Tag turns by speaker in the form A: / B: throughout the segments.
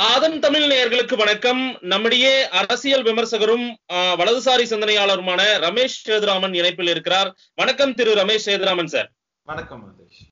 A: அதன் தமிழ் நேயர்களுக்கு வணக்கம் நம்முடைய அரசியல் விமர்சகரும் ஆஹ், வலதுசாரி சிந்தனையாளருமான ரமேஷ் சேதுராமன் இணைப்பில் இருக்கிறார் வணக்கம் திரு ரமேஷ் சேதுராமன் சார்
B: வணக்கம் மகேஷ்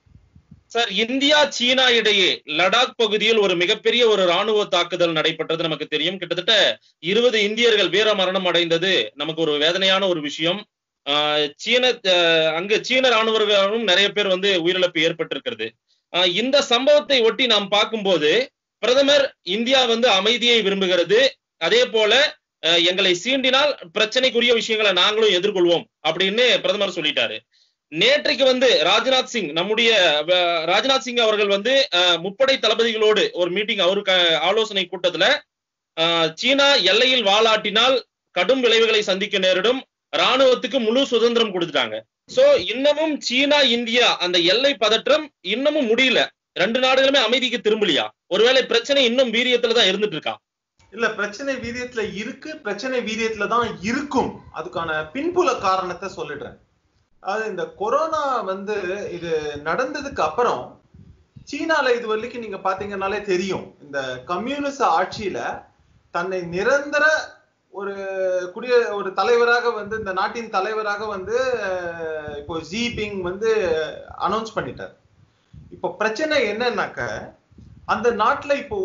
A: சார் இந்தியா சீனா இடையே லடாக் பகுதியில் ஒரு மிகப்பெரிய ஒரு ராணுவ தாக்குதல் நடைபெற்றது நமக்கு தெரியும் கிட்டத்தட்ட இருபது இந்தியர்கள் வீர மரணம் அடைந்தது நமக்கு ஒரு வேதனையான ஒரு விஷயம் ஆஹ், சீன ஆஹ், அங்கு சீன ராணுவர்களும் நிறைய பேர் வந்து உயிரிழப்பு ஏற்பட்டிருக்கிறது ஆஹ், இந்த சம்பவத்தை ஒட்டி நாம் பார்க்கும்போது பிரதமர் இந்தியா வந்து அமைதியை விரும்புகிறது அதே போல அஹ், எங்களை சீண்டினால் பிரச்சனைக்குரிய விஷயங்களை நாங்களும் எதிர்கொள்வோம் அப்படின்னு பிரதமர் சொல்லிட்டாரு நேற்றைக்கு வந்து ராஜ்நாத் சிங் நம்முடைய அஹ், ராஜ்நாத் சிங் அவர்கள் வந்து அஹ், முப்படை தளபதிகளோடு ஒரு மீட்டிங் அவருக்கு ஆலோசனை கூட்டத்துல அஹ், சீனா எல்லையில் வாலாட்டினால் கடும் விளைவுகளை சந்திக்க நேரிடும் ராணுவத்துக்கு முழு சுதந்திரம் கொடுத்துட்டாங்க சோ இன்னமும் சீனா இந்தியா அந்த எல்லை பதற்றம் இன்னமும் முடியல ரெண்டு நாடுகளுமே அமைதிக்கு திரும்பலையா ஒருவேளை பிரச்சனை இன்னும் வீரியத்துல தான் இருந்துட்டு இருக்கா
B: இல்ல பிரச்சனை வீரியத்துல இருக்கு பிரச்சனை வீரியத்துல தான் இருக்கும் அதுக்கான பின்புல காரணத்தை சொல்லிடுறேன் அதாவது இந்த கொரோனா வந்து இது நடந்ததுக்கு அப்புறம் சீனால இது வரைக்கும் நீங்க பாத்தீங்கன்னாலே தெரியும் இந்த கம்யூனிச ஆட்சியில தன்னை நிரந்தர ஒரு குடிய ஒரு தலைவராக வந்து இந்த நாட்டின் தலைவராக வந்து அஹ், இப்போ ஜிபிங் வந்து அனௌன்ஸ் பண்ணிட்டார் இப்போ பிரச்சனை என்னன்னாக்க அந்த நாட்டுல இப்போ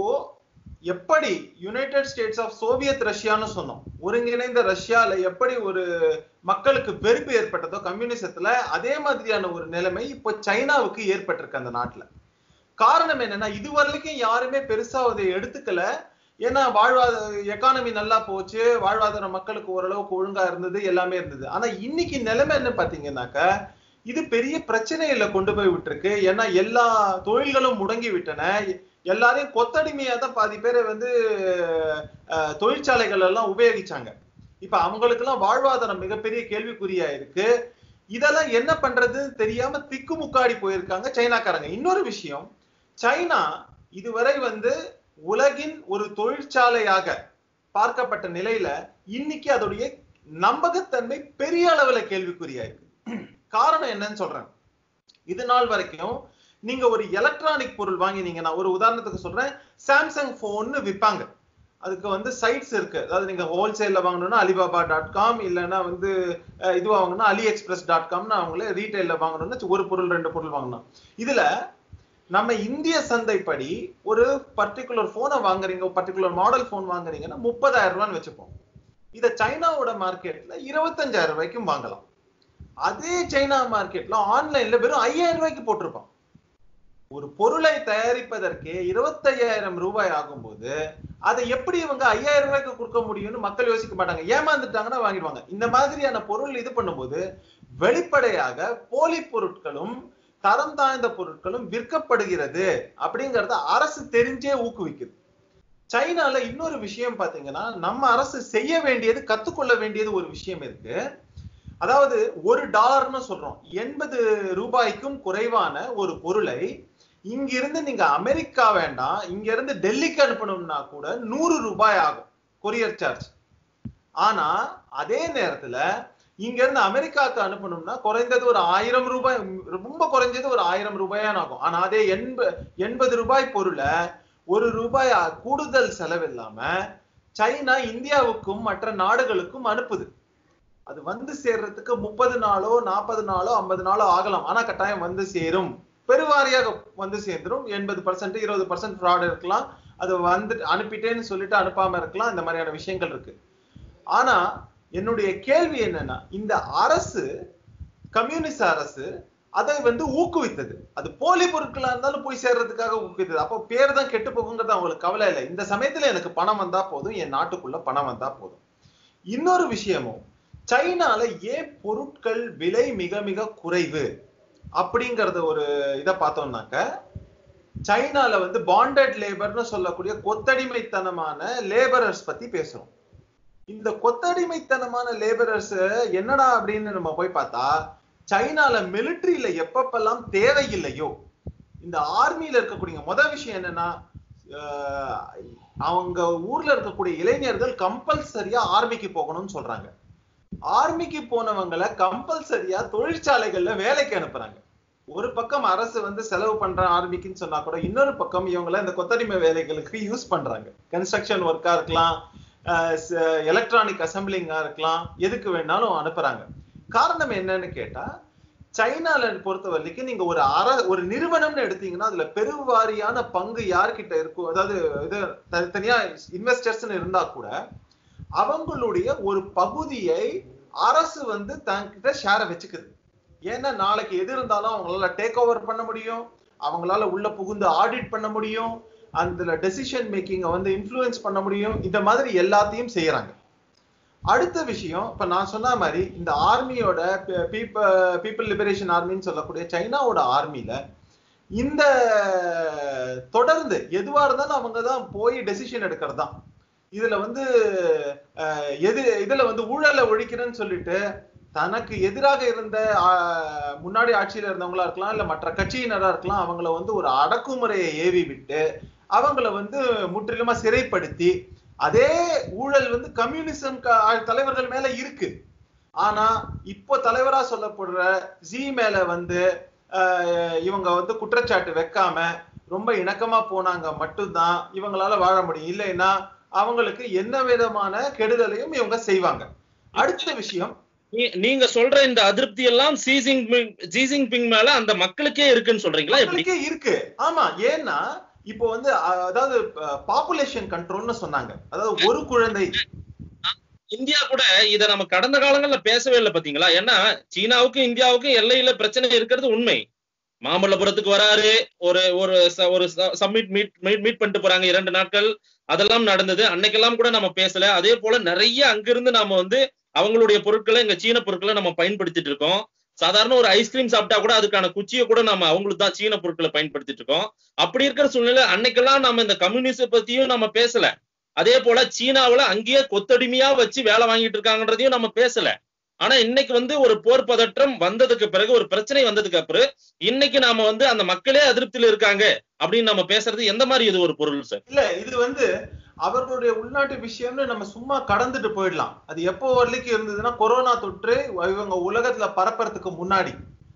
B: எப்படி யுனைடெட் ஸ்டேட்ஸ் ஆஃப் சோவியத் ரஷ்யான்னு சொன்னோம் ஒருங்கிணைந்த ரஷ்யால எப்படி ஒரு மக்களுக்கு வெறுப்பு ஏற்பட்டதோ கம்யூனிசத்துல அதே மாதிரியான ஒரு நிலைமை இப்போ சைனாவுக்கு ஏற்பட்டிருக்கு அந்த நாட்டுல காரணம் என்னன்னா இது வரைக்கும் யாருமே பெருசா அதை எடுத்துக்கல ஏன்னா வாழ்வாதார எக்கானமி நல்லா போச்சு வாழ்வாதார மக்களுக்கு ஓரளவுக்கு ஒழுங்கா இருந்தது எல்லாமே இருந்தது ஆனா இன்னைக்கு நிலைமை என்ன பாத்தீங்கன்னாக்க இது பெரிய பிரச்சனையில கொண்டு போய் விட்டுருக்கு ஏன்னா எல்லா தொழில்களும் முடங்கி விட்டன எல்லாரையும் கொத்தடிமையா தான் பாதி பேரை வந்து அஹ், தொழிற்சாலைகள் எல்லாம் உபயோகிச்சாங்க இப்ப அவங்களுக்கு எல்லாம் வாழ்வாதாரம் மிகப்பெரிய கேள்விக்குறியா இருக்கு இதெல்லாம் என்ன பண்றதுன்னு தெரியாம திக்குமுக்காடி போயிருக்காங்க சைனாக்காரங்க இன்னொரு விஷயம் சைனா இதுவரை வந்து உலகின் ஒரு தொழிற்சாலையாக பார்க்கப்பட்ட நிலையில இன்னைக்கு அதோடைய நம்பகத்தன்மை பெரிய அளவுல கேள்விக்குறியா இருக்கு காரணம் என்னன்னு சொல்றேன் இது நாள் வரைக்கும் நீங்க ஒரு எலக்ட்ரானிக் பொருள் வாங்கினீங்க நான் ஒரு உதாரணத்துக்கு சொல்றேன் சாம்சங் போன்னு விற்பாங்க அதுக்கு வந்து சைட்ஸ் இருக்கு அதாவது நீங்க ஹோல்சேல்ல வாங்கணும்னா அலிபாபா டாட் காம் இல்லைன்னா வந்து அஹ், இதுவா வாங்கணும்னா அலி எக்ஸ்பிரஸ் டாட் காம்னு அவங்களே ரீட்டைல்ல வாங்கணும்னா ஒரு பொருள் ரெண்டு பொருள் வாங்கணும் இதுல நம்ம இந்திய சந்தைப்படி ஒரு பர்டிகுலர் போனை வாங்குறீங்க பர்டிகுலர் மாடல் போன் வாங்குறீங்கன்னா முப்பதாயிரம் ரூபான்னு வச்சுப்போம் இத சைனாவோட மார்க்கெட்ல இருபத்தஞ்சாயிரம் ரூபாய்க்கும் வாங்கலாம் அதே சைனா மார்க்கெட்ல ஆன்லைன்ல வெறும் ஐயாயிரம் ரூபாய்க்கு போட்டிருப்பான் ஒரு பொருளை தயாரிப்பதற்கே இருபத்தையாயிரம் ரூபாய் ஆகும்போது அதை எப்படி இவங்க ஐயாயிரம் ரூபாய்க்கு கொடுக்க முடியும்னு மக்கள் யோசிக்க மாட்டாங்க ஏமாந்துட்டாங்கன்னா வாங்கிடுவாங்க இந்த மாதிரியான பொருள் இது பண்ணும்போது வெளிப்படையாக போலி பொருட்களும் தரம் தாழ்ந்த பொருட்களும் விற்கப்படுகிறது அப்படிங்கறத அரசு தெரிஞ்சே ஊக்குவிக்குது சைனால இன்னொரு விஷயம் பாத்தீங்கன்னா நம்ம அரசு செய்ய வேண்டியது கத்துக்கொள்ள வேண்டியது ஒரு விஷயம் இருக்கு அதாவது ஒரு டாலர்னு சொல்றோம் எண்பது ரூபாய்க்கும் குறைவான ஒரு பொருளை இங்கிருந்து நீங்க அமெரிக்கா வேண்டாம் இங்க இருந்து டெல்லிக்கு அனுப்பணும்னா கூட நூறு ரூபாய் ஆகும் கொரியர் சார்ஜ் ஆனா அதே நேரத்துல இங்க இருந்து அமெரிக்காவுக்கு அனுப்பணும்னா குறைந்தது ஒரு ஆயிரம் ரூபாய் ரொம்ப குறைஞ்சது ஒரு ஆயிரம் ரூபாயான் ஆகும் ஆனா அதே எண்ப எண்பது ரூபாய் பொருளை ஒரு ரூபாய் கூடுதல் செலவில்லாம சைனா இந்தியாவுக்கும் மற்ற நாடுகளுக்கும் அனுப்புது அது வந்து சேர்றதுக்கு முப்பது நாளோ நாற்பது நாளோ ஐம்பது நாளோ ஆகலாம் ஆனா கட்டாயம் வந்து சேரும் பெருவாரியாக வந்து சேர்ந்துரும் எண்பது பர்சன்ட் இருபது பர்சன்ட் ஃப்ராட் இருக்கலாம் அது வந்து அனுப்பிட்டேன்னு சொல்லிட்டு அனுப்பாம இருக்கலாம் இந்த மாதிரியான விஷயங்கள் இருக்கு ஆனா என்னுடைய கேள்வி என்னன்னா இந்த அரசு கம்யூனிஸ்ட் அரசு அதை வந்து ஊக்குவித்தது அது போலி பொருட்களா இருந்தாலும் போய் சேர்றதுக்காக ஊக்குவித்தது அப்போ பேர் தான் கெட்டு போகுங்கிறது அவங்களுக்கு கவலை இல்லை இந்த சமயத்துல எனக்கு பணம் வந்தா போதும் என் நாட்டுக்குள்ள பணம் வந்தா போதும் இன்னொரு விஷயமும் சைனால ஏன் பொருட்கள் விலை மிக மிக குறைவு அப்படிங்கறத ஒரு இதை பார்த்தோம்னாக்க சைனால வந்து பாண்டட் லேபர்னு சொல்லக்கூடிய கொத்தடிமைத்தனமான லேபரர்ஸ் பத்தி பேசுறோம் இந்த கொத்தடிமைத்தனமான லேபரர்ஸ் என்னடா அப்படின்னு நம்ம போய் பார்த்தா சைனால மிலிட்டரியில எப்பப்பெல்லாம் தேவையில்லையோ இந்த ஆர்மியில இருக்கக்கூடிய முதல் விஷயம் என்னன்னா அஹ், அவங்க ஊர்ல இருக்கக்கூடிய இளைஞர்கள் கம்பல்சரியா ஆர்மிக்கு போகணும்னு சொல்றாங்க ஆர்மிக்கு போனவங்களை கம்பல்சரியா தொழிற்சாலைகள்ல வேலைக்கு அனுப்புறாங்க ஒரு பக்கம் அரசு வந்து செலவு பண்ற ஆர்மிக்குன்னு சொன்னா கூட இன்னொரு பக்கம் இவங்கள இந்த கொத்தடிமை வேலைகளுக்கு யூஸ் பண்றாங்க கன்ஸ்ட்ரக்ஷன் ஒர்க்கா இருக்கலாம் எலக்ட்ரானிக் அசம்பிளிங்கா இருக்கலாம் எதுக்கு வேணாலும் அனுப்புறாங்க காரணம் என்னன்னு கேட்டா சைனால பொறுத்த வரைக்கும் நீங்க ஒரு அற ஒரு நிறுவனம்னு எடுத்தீங்கன்னா அதுல பெருவாரியான பங்கு யார்கிட்ட இருக்கும் அதாவது இது தனித்தனியா இன்வெஸ்டர்ஸ்னு இருந்தா கூட அவங்களுடைய ஒரு பகுதியை அரசு வந்து தன்கிட்ட ஷேரை வச்சுக்குது ஏன்னா நாளைக்கு எது இருந்தாலும் அவங்களால டேக் ஓவர் பண்ண முடியும் அவங்களால உள்ள புகுந்து ஆடிட் பண்ண முடியும் அந்த டெசிஷன் மேக்கிங்கை வந்து இன்ஃப்ளூயன்ஸ் பண்ண முடியும் இந்த மாதிரி எல்லாத்தையும் செய்யறாங்க அடுத்த விஷயம் இப்ப நான் சொன்ன மாதிரி இந்த ஆர்மியோட பீப்புள் லிபரேஷன் ஆர்மின்னு சொல்லக்கூடிய சைனாவோட ஆர்மில இந்த தொடர்ந்து எதுவா இருந்தாலும் அவங்க தான் போய் டெசிஷன் எடுக்கிறது தான் இதுல வந்து அஹ், எது இதுல வந்து ஊழலை ஒழிக்கிறேன்னு சொல்லிட்டு தனக்கு எதிராக இருந்த ஆஹ், முன்னாடி ஆட்சியில இருந்தவங்களா இருக்கலாம் இல்ல மற்ற கட்சியினரா இருக்கலாம் அவங்கள வந்து ஒரு அடக்குமுறையை ஏவி விட்டு அவங்கள வந்து முற்றிலுமா சிறைப்படுத்தி அதே ஊழல் வந்து கம்யூனிசம் க- தலைவர்கள் மேல இருக்கு ஆனா இப்போ தலைவரா சொல்லப்படுற ஜி மேல வந்து ஆஹ், இவங்க வந்து குற்றச்சாட்டு வைக்காம ரொம்ப இணக்கமா போனாங்க மட்டும்தான் இவங்களால வாழ முடியும் இல்லைன்னா அவங்களுக்கு என்ன விதமான கெடுதலையும் இவங்க செய்வாங்க அடுத்த விஷயம்
A: நீ- நீங்க சொல்ற இந்த அதிருப்தி எல்லாம் சீசிங் ஜீசிங் பிங் மேல அந்த மக்களுக்கே இருக்குன்னு சொல்றீங்களா எப்படி
B: மக்களுக்கே இருக்கு ஆமா ஏன்னா இப்போ வந்து அஹ், அதாவது பாப்புலேஷன் கண்ட்ரோல்னு சொன்னாங்க அதாவது ஒரு குழந்தை
A: இந்தியா கூட இத நம்ம கடந்த காலங்கள்ல பேசவே இல்லை பாத்தீங்களா ஏன்னா சீனாவுக்கும் இந்தியாவுக்கும் எல்லையில பிரச்சனை இருக்கிறது உண்மை மாமல்லபுரத்துக்கு வராரு ஒரு ஒரு ச- ஒரு சம்மிட் மீட் மீட் மீட் பண்ணிட்டு போறாங்க இரண்டு நாட்கள் அதெல்லாம் நடந்தது அன்னைக்கெல்லாம் கூட நம்ம பேசல அதே போல நிறைய அங்கிருந்து நாம வந்து அவங்களுடைய பொருட்களை இங்க சீன பொருட்களை நம்ம பயன்படுத்திட்டு இருக்கோம் சாதாரண ஒரு ஐஸ்கிரீம் சாப்பிட்டா கூட அதுக்கான குச்சியை கூட நம்ம அவங்களுக்கு தான் சீன பொருட்களை பயன்படுத்திட்டு இருக்கோம் அப்படி இருக்கிற சூழ்நிலை அன்னைக்கெல்லாம் நம்ம இந்த கம்யூனிஸ்ட பத்தியும் நம்ம பேசல அதே போல சீனாவுல அங்கேயே கொத்தடிமையா வச்சு வேலை வாங்கிட்டு இருக்காங்கன்றதையும் நம்ம பேசல ஆனா இன்னைக்கு வந்து ஒரு போர் பதற்றம் வந்ததுக்கு பிறகு ஒரு பிரச்சனை வந்ததுக்கு அப்புறம் இன்னைக்கு நாம வந்து அந்த மக்களே அதிருப்தியில இருக்காங்க அப்படின்னு நம்ம பேசுறது எந்த மாதிரி இது ஒரு பொருள் சார்
B: இல்ல இது வந்து அவர்களுடைய உள்நாட்டு விஷயம்னு நம்ம சும்மா கடந்துட்டு போயிடலாம் அது எப்போ வரைக்கும் இருந்ததுன்னா கொரோனா தொற்று இவங்க உலகத்துல பரப்புறதுக்கு முன்னாடி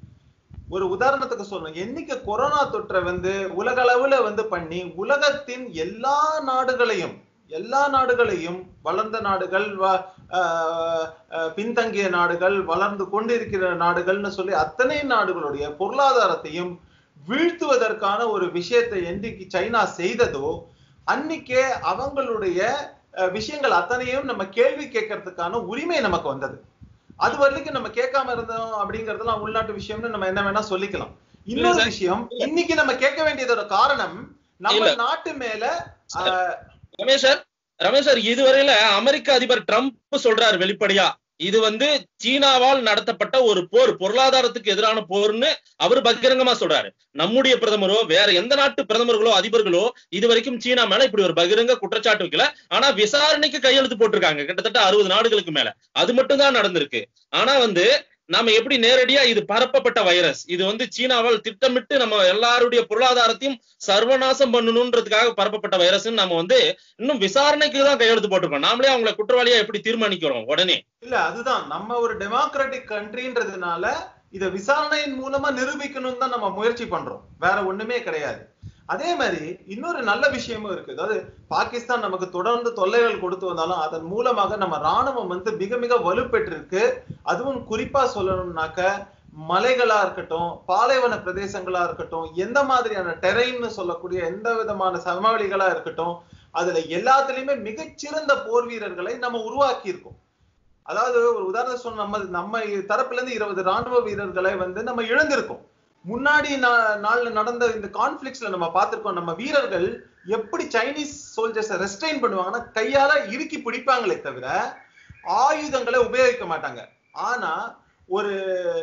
B: ஒரு உதாரணத்துக்கு சொல்லணும் என்னைக்கு கொரோனா தொற்றை வந்து உலக அளவுல வந்து பண்ணி உலகத்தின் எல்லா நாடுகளையும் எல்லா நாடுகளையும் வளர்ந்த நாடுகள் வ- ஆஹ் ஆஹ் பின்தங்கிய நாடுகள் வளர்ந்து கொண்டிருக்கிற நாடுகள்னு சொல்லி அத்தனை நாடுகளுடைய பொருளாதாரத்தையும் வீழ்த்துவதற்கான ஒரு விஷயத்தை என்னைக்கு சைனா செய்ததோ அன்னைக்கே அவங்களுடைய அஹ், விஷயங்கள் அத்தனையும் நம்ம கேள்வி கேட்கறதுக்கான உரிமை நமக்கு வந்தது அது வரைக்கும் நம்ம கேட்காம இருந்தோம் அப்படிங்கறதெல்லாம் உள்நாட்டு விஷயம்னு நம்ம என்ன வேணா சொல்லிக்கலாம் இன்னொரு
A: இல்ல
B: விஷயம் இன்னைக்கு நம்ம கேட்க வேண்டியதோட காரணம் நம்ம
A: இல்ல.
B: நாட்டு மேல அஹ்,
A: ரமேஷ் சார் ரமேஷ் சார் இதுவரையில அமெரிக்க அதிபர் ட்ரம்ப் சொல்றாரு வெளிப்படையா இது வந்து சீனாவால் நடத்தப்பட்ட ஒரு போர் பொருளாதாரத்துக்கு எதிரான போர்னு அவர் பகிரங்கமா சொல்றாரு நம்முடைய பிரதமரோ வேற எந்த நாட்டு பிரதமர்களோ அதிபர்களோ இது வரைக்கும் சீனா மேல இப்படி ஒரு பகிரங்க குற்றச்சாட்டு வைக்கல ஆனா விசாரணைக்கு கையெழுத்து போட்டிருக்காங்க கிட்டத்தட்ட அறுபது நாடுகளுக்கு மேல அது மட்டும் தான் நடந்திருக்கு ஆனா வந்து நாம எப்படி நேரடியா இது பரப்பப்பட்ட வைரஸ் இது வந்து சீனாவால் திட்டமிட்டு நம்ம எல்லாருடைய பொருளாதாரத்தையும் சர்வநாசம் பண்ணணும்ன்றதுக்காக பரப்பப்பட்ட வைரஸ் நம்ம வந்து இன்னும் விசாரணைக்கு தான் கையெழுத்து போட்டிருக்கோம் நாமளே அவங்களை குற்றவாளியா எப்படி தீர்மானிக்கிறோம் உடனே
B: இல்ல அதுதான் நம்ம ஒரு டெமோக்ராட்டிக் கண்ட்ரின்றதுனால இத விசாரணையின் மூலமா நிரூபிக்கணும்னு தான் நம்ம முயற்சி பண்றோம் வேற ஒண்ணுமே கிடையாது அதே மாதிரி இன்னொரு நல்ல விஷயமும் இருக்கு அதாவது பாகிஸ்தான் நமக்கு தொடர்ந்து தொல்லைகள் கொடுத்து வந்தாலும் அதன் மூலமாக நம்ம ராணுவம் வந்து மிக மிக வலுப்பெற்றிருக்கு அதுவும் குறிப்பா சொல்லணும்னாக்க மலைகளா இருக்கட்டும் பாலைவன பிரதேசங்களா இருக்கட்டும் எந்த மாதிரியான டெரைன்னு சொல்லக்கூடிய எந்த விதமான சமவெளிகளா இருக்கட்டும் அதுல எல்லாத்துலயுமே மிகச்சிறந்த போர் வீரர்களை நம்ம உருவாக்கி இருக்கோம் அதாவது ஒரு உதாரணம் சொன்ன நம்ம நம்ம தரப்புல இருந்து இருபது ராணுவ வீரர்களை வந்து நம்ம இழந்திருக்கோம் முன்னாடி நா- நாள்ல நடந்த இந்த கான்ஃபிளிக்ஸ்ல நம்ம பார்த்திருக்கோம் நம்ம வீரர்கள் எப்படி சைனீஸ் சோல்ஜர்ஸை ரெஸ்ட்ரெயின் பண்ணுவாங்கன்னா கையால இறுக்கி பிடிப்பாங்களே தவிர ஆயுதங்களை உபயோகிக்க மாட்டாங்க ஆனா ஒரு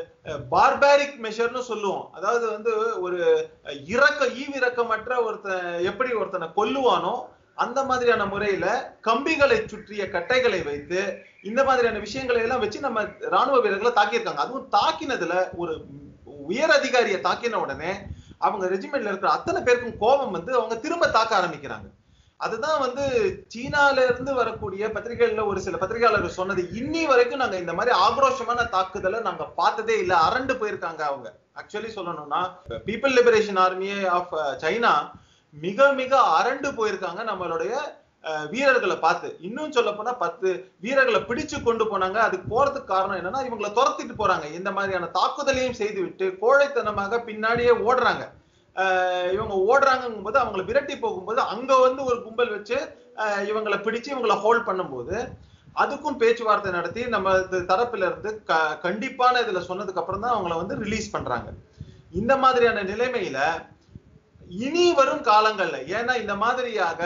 B: பார்பாரிக் மெஷர்னு சொல்லுவோம் அதாவது வந்து ஒரு இறக்க ஈவிரக்கமற்ற ஒருத்தன் எப்படி ஒருத்தனை கொல்லுவானோ அந்த மாதிரியான முறையில கம்பிகளை சுற்றிய கட்டைகளை வைத்து இந்த மாதிரியான விஷயங்களை எல்லாம் வச்சு நம்ம ராணுவ வீரர்களை தாக்கியிருக்காங்க அதுவும் தாக்கினதுல ஒரு உயர் அதிகாரியை தாக்கின உடனே அவங்க ரெஜிமெண்ட்ல இருக்கிற அத்தனை பேருக்கும் கோபம் வந்து அவங்க திரும்ப தாக்க ஆரம்பிக்கிறாங்க அதுதான் வந்து சீனால இருந்து வரக்கூடிய பத்திரிகைகள்ல ஒரு சில பத்திரிகையாளர்கள் சொன்னது இன்னி வரைக்கும் நாங்க இந்த மாதிரி ஆக்ரோஷமான தாக்குதலை நாங்க பார்த்ததே இல்ல அரண்டு போயிருக்காங்க அவங்க ஆக்சுவலி சொல்லணும்னா people liberation army of China மிக மிக அரண்டு போயிருக்காங்க நம்மளுடைய அஹ், வீரர்களை பார்த்து இன்னும் சொல்ல போனா பத்து வீரர்களை பிடிச்சு கொண்டு போனாங்க அதுக்கு போறதுக்கு காரணம் என்னன்னா இவங்களை துரத்திட்டு போறாங்க இந்த மாதிரியான தாக்குதலையும் செய்து விட்டு கோழைத்தனமாக பின்னாடியே ஓடுறாங்க அஹ், இவங்க ஓடுறாங்கும் போது அவங்களை விரட்டி போகும்போது அங்க வந்து ஒரு கும்பல் வச்சு அஹ், இவங்களை பிடிச்சு இவங்களை ஹோல்ட் பண்ணும்போது அதுக்கும் பேச்சுவார்த்தை நடத்தி நம்ம இது தரப்புல இருந்து க- கண்டிப்பான இதுல சொன்னதுக்கு அப்புறம் தான் அவங்கள வந்து ரிலீஸ் பண்றாங்க இந்த மாதிரியான நிலைமையில இனி வரும் காலங்கள்ல ஏன்னா இந்த மாதிரியாக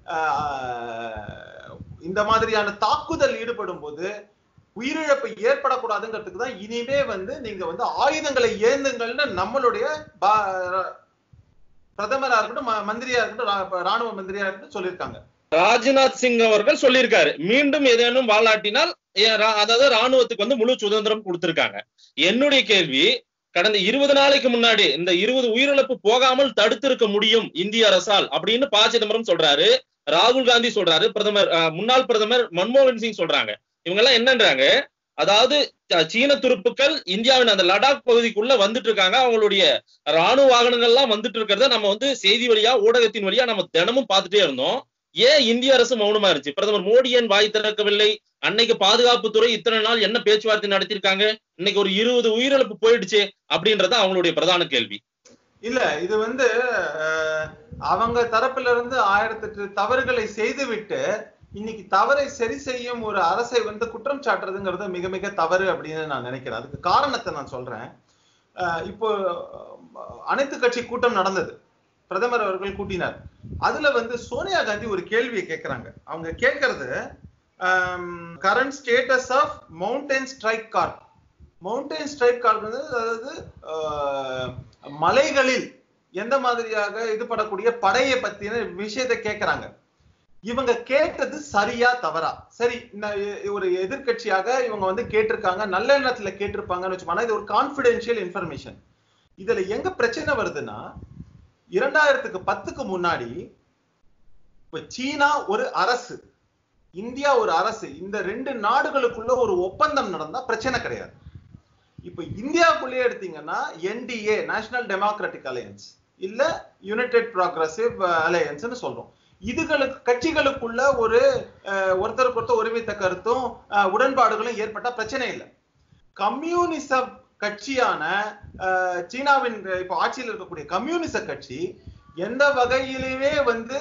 B: ஆஹ், இந்த மாதிரியான தாக்குதல் ஈடுபடும் போது உயிரிழப்பு ஏற்படக்கூடாதுங்கிறதுக்கு தான் இனிமே வந்து நீங்க வந்து ஆயுதங்களை ஏந்துங்கள்னு நம்மளுடைய பா- பிரதமரா இருக்கட்டும் ம- மந்திரியா இருக்கட்டும் ரா- ராணுவ மந்திரியா இருக்கட்டும் சொல்லியிருக்காங்க
A: ராஜ்நாத் சிங் அவர்கள் சொல்லியிருக்காரு மீண்டும் ஏதேனும் வாலாட்டினால் ஏ- ரா- அதாவது ராணுவத்துக்கு வந்து முழு சுதந்திரம் கொடுத்திருக்காங்க என்னுடைய கேள்வி கடந்த இருபது நாளைக்கு முன்னாடி இந்த இருபது உயிரிழப்பு போகாமல் தடுத்திருக்க முடியும் இந்திய அரசால் அப்படின்னு ப சிதம்பரம் சொல்றாரு ராகுல் காந்தி சொல்றாரு பிரதமர் அஹ், முன்னாள் பிரதமர் மன்மோகன் சிங் சொல்றாங்க இவங்க எல்லாம் என்னன்றாங்க அதாவது ச- சீன துருப்புக்கள் இந்தியாவின் அந்த லடாக் பகுதிக்குள்ள வந்துட்டு இருக்காங்க அவங்களுடைய ராணுவ வாகனங்கள் எல்லாம் வந்துட்டு இருக்கிறத நம்ம வந்து செய்தி வழியா ஊடகத்தின் வழியா நம்ம தினமும் பார்த்துட்டே இருந்தோம் ஏன் இந்திய அரசு மௌனமா இருந்துச்சு பிரதமர் மோடி ஏன் வாய் திறக்கவில்லை அன்னைக்கு பாதுகாப்புத்துறை இத்தனை நாள் என்ன பேச்சுவார்த்தை நடத்திருக்காங்க இன்னைக்கு ஒரு இருபது உயிரிழப்பு போயிடுச்சு அப்படின்றது அவங்களுடைய பிரதான கேள்வி
B: இல்ல இது வந்து அஹ், அவங்க தரப்புல இருந்து ஆயிரத்தெட்டு தவறுகளை செய்துவிட்டு இன்னைக்கு தவறை சரி செய்யும் ஒரு அரசை வந்து குற்றம் சாட்டுறதுங்கிறது மிக மிக தவறு அப்படின்னு நான் நினைக்கிறேன் அதுக்கு காரணத்தை நான் சொல்றேன் அஹ், இப்போ அஹ், அனைத்து கட்சி கூட்டம் நடந்தது பிரதமர் அவர்கள் கூட்டினார் அதுல வந்து சோனியா காந்தி ஒரு கேள்வியை கேட்கறாங்க அவங்க கேட்கறது current status of mountain strike corps mountain strike corps வந்து அதாவது அஹ், மலைகளில் எந்த மாதிரியாக இது படக்கூடிய படையை பத்தின விஷயத்தை கேட்கறாங்க இவங்க கேட்டது சரியா தவறா சரி இந்த ஒரு எதிர்க்கட்சியாக இவங்க வந்து கேட்டிருக்காங்க நல்ல எண்ணத்துல கேட்டிருப்பாங்கன்னு வச்சுக்கோங்க இது ஒரு கான்பிடென்ஷியல் இன்ஃபர்மேஷன் இதுல எங்க பிரச்சனை வருதுன்னா இரண்டாயிரத்துக்கு பத்துக்கு முன்னாடி இப்ப சீனா ஒரு அரசு இந்தியா ஒரு அரசு இந்த ரெண்டு நாடுகளுக்குள்ள ஒரு ஒப்பந்தம் நடந்தா பிரச்சனை கிடையாது இப்ப இந்தியாவுக்குள்ளேயே எடுத்தீங்கன்னா என்டிஏ நேஷனல் டெமோக்ராட்டிக் அலையன்ஸ் இல்ல யுனைடெட் ப்ராக்ரசிவ் அலையன்ஸ்னு சொல்றோம் இதுகளுக்கு கட்சிகளுக்குள்ள ஒரு அஹ், ஒருத்தருக்கு ஒருத்தர் ஒருமித்த கருத்தும் அஹ், உடன்பாடுகளும் ஏற்பட்டா பிரச்சனை இல்லை கம்யூனிச கட்சியான அஹ், சீனாவின் இப்போ ஆட்சியில் இருக்கக்கூடிய கம்யூனிச கட்சி எந்த வகையிலுமே வந்து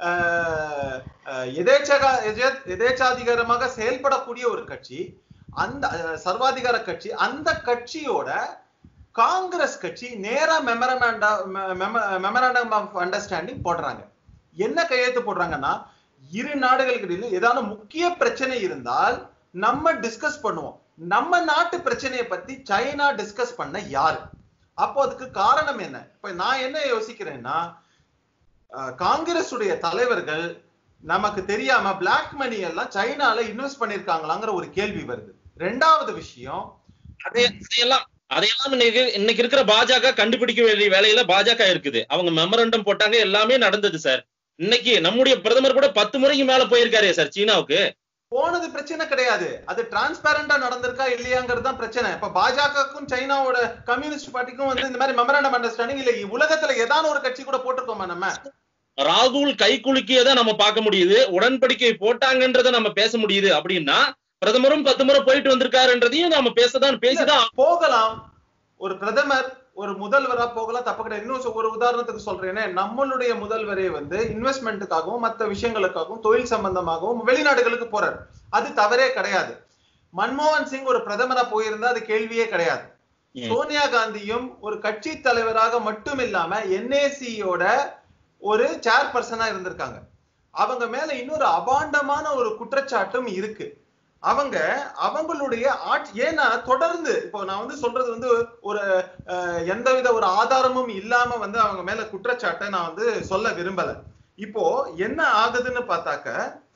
B: அஹ், அஹ், எதேச்சக எதே- எதேச்சாதிகாரமாக செயல்படக்கூடிய ஒரு கட்சி அந்த அஹ், சர்வாதிகார கட்சி அந்த கட்சியோட காங்கிரஸ் கட்சி நேரா மெமரமேண்டம் மெமராண்டம் ஆஃப் அண்டர்ஸ்டாண்டிங் போடுறாங்க என்ன கையெழுத்து போடுறாங்கன்னா இரு நாடுகளுக்கு இடையில ஏதாவது முக்கிய பிரச்சனை இருந்தால் நம்ம டிஸ்கஸ் பண்ணுவோம் நம்ம நாட்டு பிரச்சனையை பத்தி சைனா டிஸ்கஸ் பண்ண யாரு அப்போ அதுக்கு காரணம் என்ன இப்ப நான் என்ன யோசிக்கிறேன்னா அஹ், காங்கிரஸுடைய தலைவர்கள் நமக்கு தெரியாம பிளாக் மணி எல்லாம் சைனால இன்வெஸ்ட் பண்ணிருக்காங்களாங்கிற ஒரு கேள்வி வருது ரெண்டாவது விஷயம்
A: அதே அதையெல்லாம் அதையெல்லாம் இன்னைக்கு இன்னைக்கு இருக்கிற பாஜக கண்டுபிடிக்க வேண்டிய வேலையில பாஜக இருக்குது அவங்க மெமரண்டம் போட்டாங்க எல்லாமே நடந்தது சார் இன்னைக்கு நம்முடைய பிரதமர் கூட பத்து முறைக்கு மேல போயிருக்காரே சார் சீனாவுக்கு
B: போனது பிரச்சனை கிடையாது அது டிரான்ஸ்பேரண்டா நடந்திருக்கா இல்லையாங்கிறது தான் பிரச்சனை இப்ப பாஜகவுக்கும் சைனாவோட கம்யூனிஸ்ட் பார்ட்டிக்கும் வந்து இந்த மாதிரி மெமராண்டம் அண்டர்ஸ்டாண்டிங் இல்ல உலகத்துல ஏதான ஒரு கட்சி கூட போட்டிருக்கோமா நம்ம
A: ராகுல் கை குலுக்கியதை நம்ம பார்க்க முடியுது உடன்படிக்கை போட்டாங்கன்றத நம்ம பேச முடியுது அப்படின்னா பிரதமரும் பத்து முறை போயிட்டு வந்திருக்காருன்றதையும் நம்ம பேசதான் பேசிதான்
B: போகலாம் ஒரு பிரதமர் ஒரு முதல்வரா போகலாம் தப்பு கிடையாது இன்னும் சொ- ஒரு உதாரணத்துக்கு சொல்றேனே நம்மளுடைய முதல்வரே வந்து இன்வெஸ்ட்மெண்ட்டுக்காகவும் மற்ற விஷயங்களுக்காகவும் தொழில் சம்பந்தமாகவும் வெளிநாடுகளுக்கு போறாரு அது தவறே கிடையாது மன்மோகன் சிங் ஒரு பிரதமரா போயிருந்தா அது கேள்வியே கிடையாது
A: ம்.
B: சோனியா காந்தியும் ஒரு கட்சி தலைவராக மட்டும் இல்லாம என்ஏசியோட ஒரு சேர்பர்சனா இருந்திருக்காங்க அவங்க மேல இன்னொரு அபாண்டமான ஒரு குற்றச்சாட்டும் இருக்கு அவங்க அவங்களுடைய ஆட்சி ஏன்னா தொடர்ந்து இப்போ நான் வந்து சொல்றது வந்து ஒரு அஹ், எந்தவித ஒரு ஆதாரமும் இல்லாம வந்து அவங்க மேல குற்றச்சாட்டை நான் வந்து சொல்ல விரும்பல இப்போ என்ன ஆகுதுன்னு பார்த்தாக்க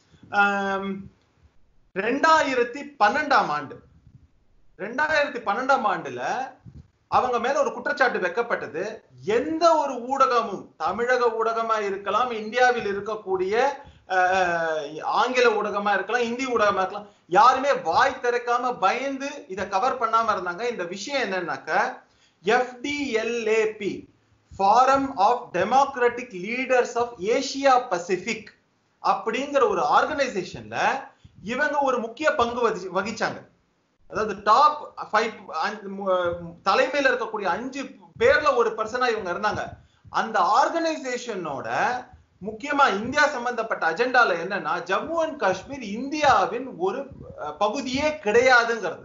B: ஆம், ரெண்டாயிரத்தி பன்னெண்டாம் ஆண்டு ரெண்டாயிரத்தி பன்னெண்டாம் ஆண்டுல அவங்க மேல ஒரு குற்றச்சாட்டு வைக்கப்பட்டது எந்த ஒரு ஊடகமும் தமிழக ஊடகமா இருக்கலாம் இந்தியாவில் இருக்கக்கூடிய அஹ், ஆங்கில ஊடகமா இருக்கலாம் இந்தி ஊடகமா இருக்கலாம் யாருமே வாய் திறக்காம பயந்து இத கவர் பண்ணாம இருந்தாங்க இந்த விஷயம் என்னன்னாக்க FDLAP forum of democratic leaders of Asia Pacific அப்படிங்கிற ஒரு ஆர்கனைசேஷன்ல இவங்க ஒரு முக்கிய பங்கு வகி- வகிச்சாங்க அதாவது டாப் ஃபைவ் தலைமையில இருக்கக்கூடிய அஞ்சு பேர்ல ஒரு பர்சனா இவங்க இருந்தாங்க அந்த ஆர்கனைசேஷனோட முக்கியமா இந்தியா சம்பந்தப்பட்ட அஜெண்டால என்னன்னா ஜம்மு அண்ட் காஷ்மீர் இந்தியாவின் ஒரு அஹ், பகுதியே கிடையாதுங்கிறது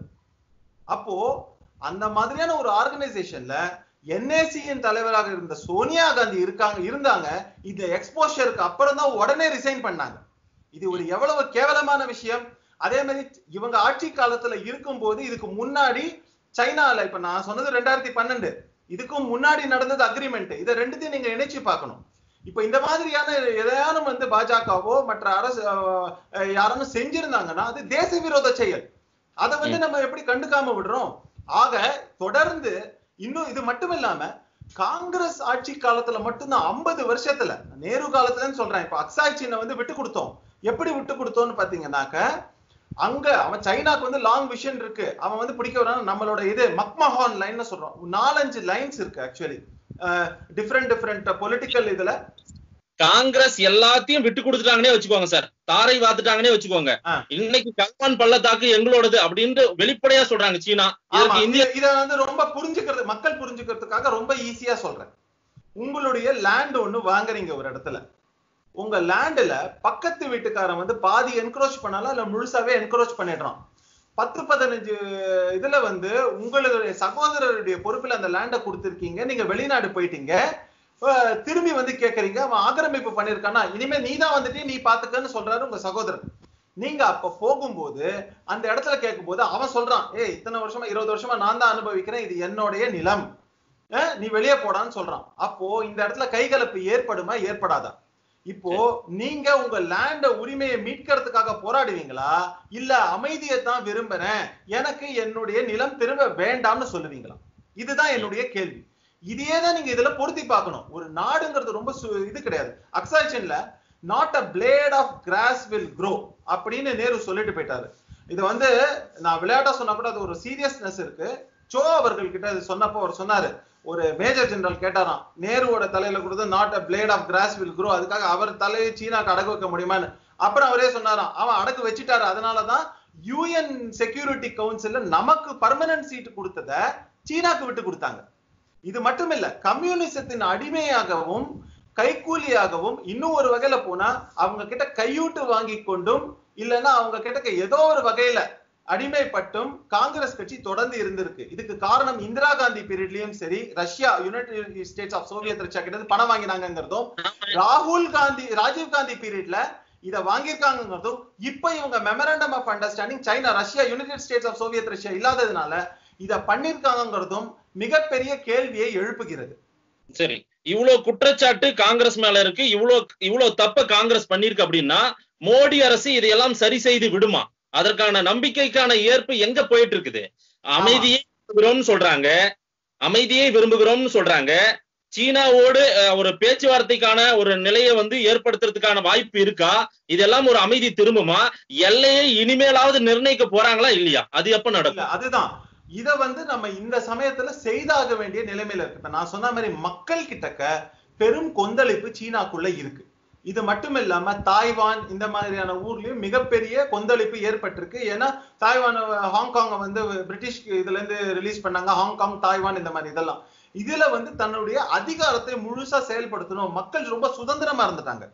B: அப்போ அந்த மாதிரியான ஒரு ஆர்கனைசேஷன்ல என்ஏசியின் தலைவராக இருந்த சோனியா காந்தி இருக்காங்க இருந்தாங்க இந்த எக்ஸ்போஷருக்கு அப்புறம் தான் உடனே ரிசைன் பண்ணாங்க இது ஒரு எவ்வளவு கேவலமான விஷயம் அதே மாதிரி இவங்க ஆட்சி காலத்துல இருக்கும்போது இதுக்கு முன்னாடி சைனால இப்ப நான் சொன்னது ரெண்டாயிரத்தி பன்னெண்டு இதுக்கும் முன்னாடி நடந்தது அக்ரிமெண்ட் இதை ரெண்டுத்தையும் நீங்க இணைச்சு பார்க்கணும் இப்ப இந்த மாதிரியான எதையானும் வந்து பாஜகவோ மற்ற அரசு அஹ், யாரும் செஞ்சிருந்தாங்கன்னா அது தேச விரோத செயல் அதை வந்து நம்ம எப்படி கண்டுக்காம விடுறோம் ஆக தொடர்ந்து இன்னும் இது மட்டும் இல்லாம காங்கிரஸ் ஆட்சி காலத்துல மட்டும்தான் ஐம்பது வருஷத்துல நேரு காலத்துலன்னு சொல்றேன் இப்ப அக்சாய் சீனை வந்து விட்டு கொடுத்தோம் எப்படி விட்டு கொடுத்தோம்னு பாத்தீங்கன்னாக்க அங்க அவன் சைனாக்கு வந்து லாங் விஷன் இருக்கு அவன் வந்து பிடிக்க வரான் நம்மளோட இது மக்மஹான் லைன் சொல்றோம் நாலஞ்சு லைன்ஸ் இருக்கு ஆக்சுவலி டிஃப்ரெண்ட் டிஃப்ரெண்ட் பொலிட்டிக்கல் இதுல
A: காங்கிரஸ் எல்லாத்தையும் விட்டு கொடுத்துட்டாங்கன்னே வச்சுக்கோங்க சார் தாரை வாத்துட்டாங்கன்னே வச்சுக்கோங்க
B: ஆ.
A: இன்னைக்கு கல்வான் பள்ளத்தாக்கு எங்களோடது அப்படின்ட்டு வெளிப்படையா சொல்றாங்க சீனா
B: ஆமா
A: இதற்கு இந்தியா
B: இத இத வந்து ரொம்ப புரிஞ்சுக்கிறது மக்கள் புரிஞ்சுக்கிறதுக்காக ரொம்ப ஈஸியா சொல்றேன் உங்களுடைய லேண்ட் ஒண்ணு வாங்குறீங்க ஒரு இடத்துல உங்க லேண்ட்ல பக்கத்து வீட்டுக்காரன் வந்து பாதி என்க்ரோச் பண்ணாலும் இல்ல முழுசாவே என்க்ரோச் பண்ணிடுறான் பத்து பதினஞ்சு இதுல வந்து உங்களுடைய சகோதரருடைய பொறுப்புல அந்த லேண்டை கொடுத்திருக்கீங்க நீங்க வெளிநாடு போயிட்டீங்க அஹ் திரும்பி வந்து கேக்குறீங்க அவன் ஆக்கிரமிப்பு பண்ணிருக்கானா இனிமே நீ தான் வந்துட்டு நீ பாத்துக்கன்னு சொல்றாரு உங்க சகோதரர் நீங்க அப்ப போகும்போது அந்த இடத்துல கேட்கும்போது அவன் சொல்றான் ஏய் இத்தனை வருஷமா இருபது வருஷமா நான் தான் அனுபவிக்கிறேன் இது என்னுடைய நிலம் அஹ் நீ வெளியே போடான்னு சொல்றான் அப்போ இந்த இடத்துல கைகலப்பு ஏற்படுமா ஏற்படாதா இப்போ நீங்க உங்க லேண்ட உரிமையை மீட்கிறதுக்காக போராடுவீங்களா இல்ல அமைதியை தான் விரும்புறேன் எனக்கு என்னுடைய நிலம் திரும்ப வேண்டாம்னு சொல்லுவீங்களா இதுதான் என்னுடைய கேள்வி இதையே தான் நீங்க இதுல பொருத்தி பார்க்கணும் ஒரு நாடுங்கிறது ரொம்ப சு- இது கிடையாது அக்ஸாக்ஷன்ல not a blade of grass will grow அப்படின்னு நேரு சொல்லிட்டு போயிட்டாரு இது வந்து நான் விளையாட்டா சொன்னா கூட அது ஒரு சீரியஸ்னஸ் இருக்கு சோ அவர்கள் கிட்ட இது சொன்னப்போ அவர் சொன்னாரு ஒரு மேஜர் ஜெனரல் கேட்டாராம் நேருவோட தலையில கொடுத்து not a blade of grass will grow அதுக்காக அவர் தலையை சீனாக்கு அடகு வைக்க முடியுமான்னு அப்புறம் அவரே சொன்னாராம் அவன் அடகு வச்சுட்டாரு அதனாலதான் யூஎன் செக்யூரிட்டி கவுன்சில்ல நமக்கு பர்மனன்ட் சீட் கொடுத்தத சீனாக்கு விட்டு கொடுத்தாங்க இது மட்டும் இல்ல கம்யூனிசத்தின் அடிமையாகவும் கைக்கூலியாகவும் இன்னும் ஒரு வகையில போனா அவங்க கிட்ட கையூட்டு வாங்கி கொண்டும் இல்லைன்னா அவங்க கிட்ட ஏதோ ஒரு வகையில அடிமைப்பட்டும் காங்கிரஸ் கட்சி தொடர்ந்து இருந்திருக்கு இதுக்கு காரணம் இந்திரா காந்தி பீரியட்லயும் சரி Russia united states of soviet Russia கிட்ட இருந்து பணம் வாங்கினாங்கிறதும் ராகுல் காந்தி ராஜீவ் காந்தி பீரியட்ல இத வாங்கியிருக்காங்கிறதும் இப்ப இவங்க memorandum of understanding China Russia united states of soviet Russia இல்லாததுனால இத பண்ணிருக்காங்கிறதும் மிகப்பெரிய கேள்வியை எழுப்புகிறது
A: சரி இவ்வளவு குற்றச்சாட்டு காங்கிரஸ் மேல இருக்கு இவ்வளவு இவ்வளவு தப்ப காங்கிரஸ் பண்ணிருக்கு அப்படின்னா மோடி அரசு இதையெல்லாம் சரி செய்து விடுமா அதற்கான நம்பிக்கைக்கான ஏற்பு எங்க போயிட்டு இருக்குது அமைதியை விரும்புகிறோம்னு சொல்றாங்க அமைதியை விரும்புகிறோம்னு சொல்றாங்க சீனாவோடு அஹ், ஒரு பேச்சுவார்த்தைக்கான ஒரு நிலையை வந்து ஏற்படுத்துறதுக்கான வாய்ப்பு இருக்கா இதெல்லாம் ஒரு அமைதி திரும்புமா எல்லையை இனிமேலாவது நிர்ணயிக்க போறாங்களா இல்லையா அது எப்ப நடக்கும்
B: இல்ல அதுதான் இத வந்து நம்ம இந்த சமயத்துல செய்தாக வேண்டிய நிலைமையில இருக்கு இப்ப நான் சொன்ன மாதிரி மக்கள் கிட்டக்க பெரும் கொந்தளிப்பு சீனாக்குள்ள இருக்கு இது மட்டும் இல்லாம தாய்வான் இந்த மாதிரியான ஊர்லயும் மிகப்பெரிய கொந்தளிப்பு ஏற்பட்டிருக்கு ஏன்னா தாய்வான் ஹாங்காங்க வந்து பிரிட்டிஷ் இதுல இருந்து ரிலீஸ் பண்ணாங்க ஹாங்காங் தாய்வான் இந்த மாதிரி இதெல்லாம் இதுல வந்து தன்னுடைய அதிகாரத்தை முழுசா செயல்படுத்தணும் மக்கள் ரொம்ப சுதந்திரமா இருந்துட்டாங்க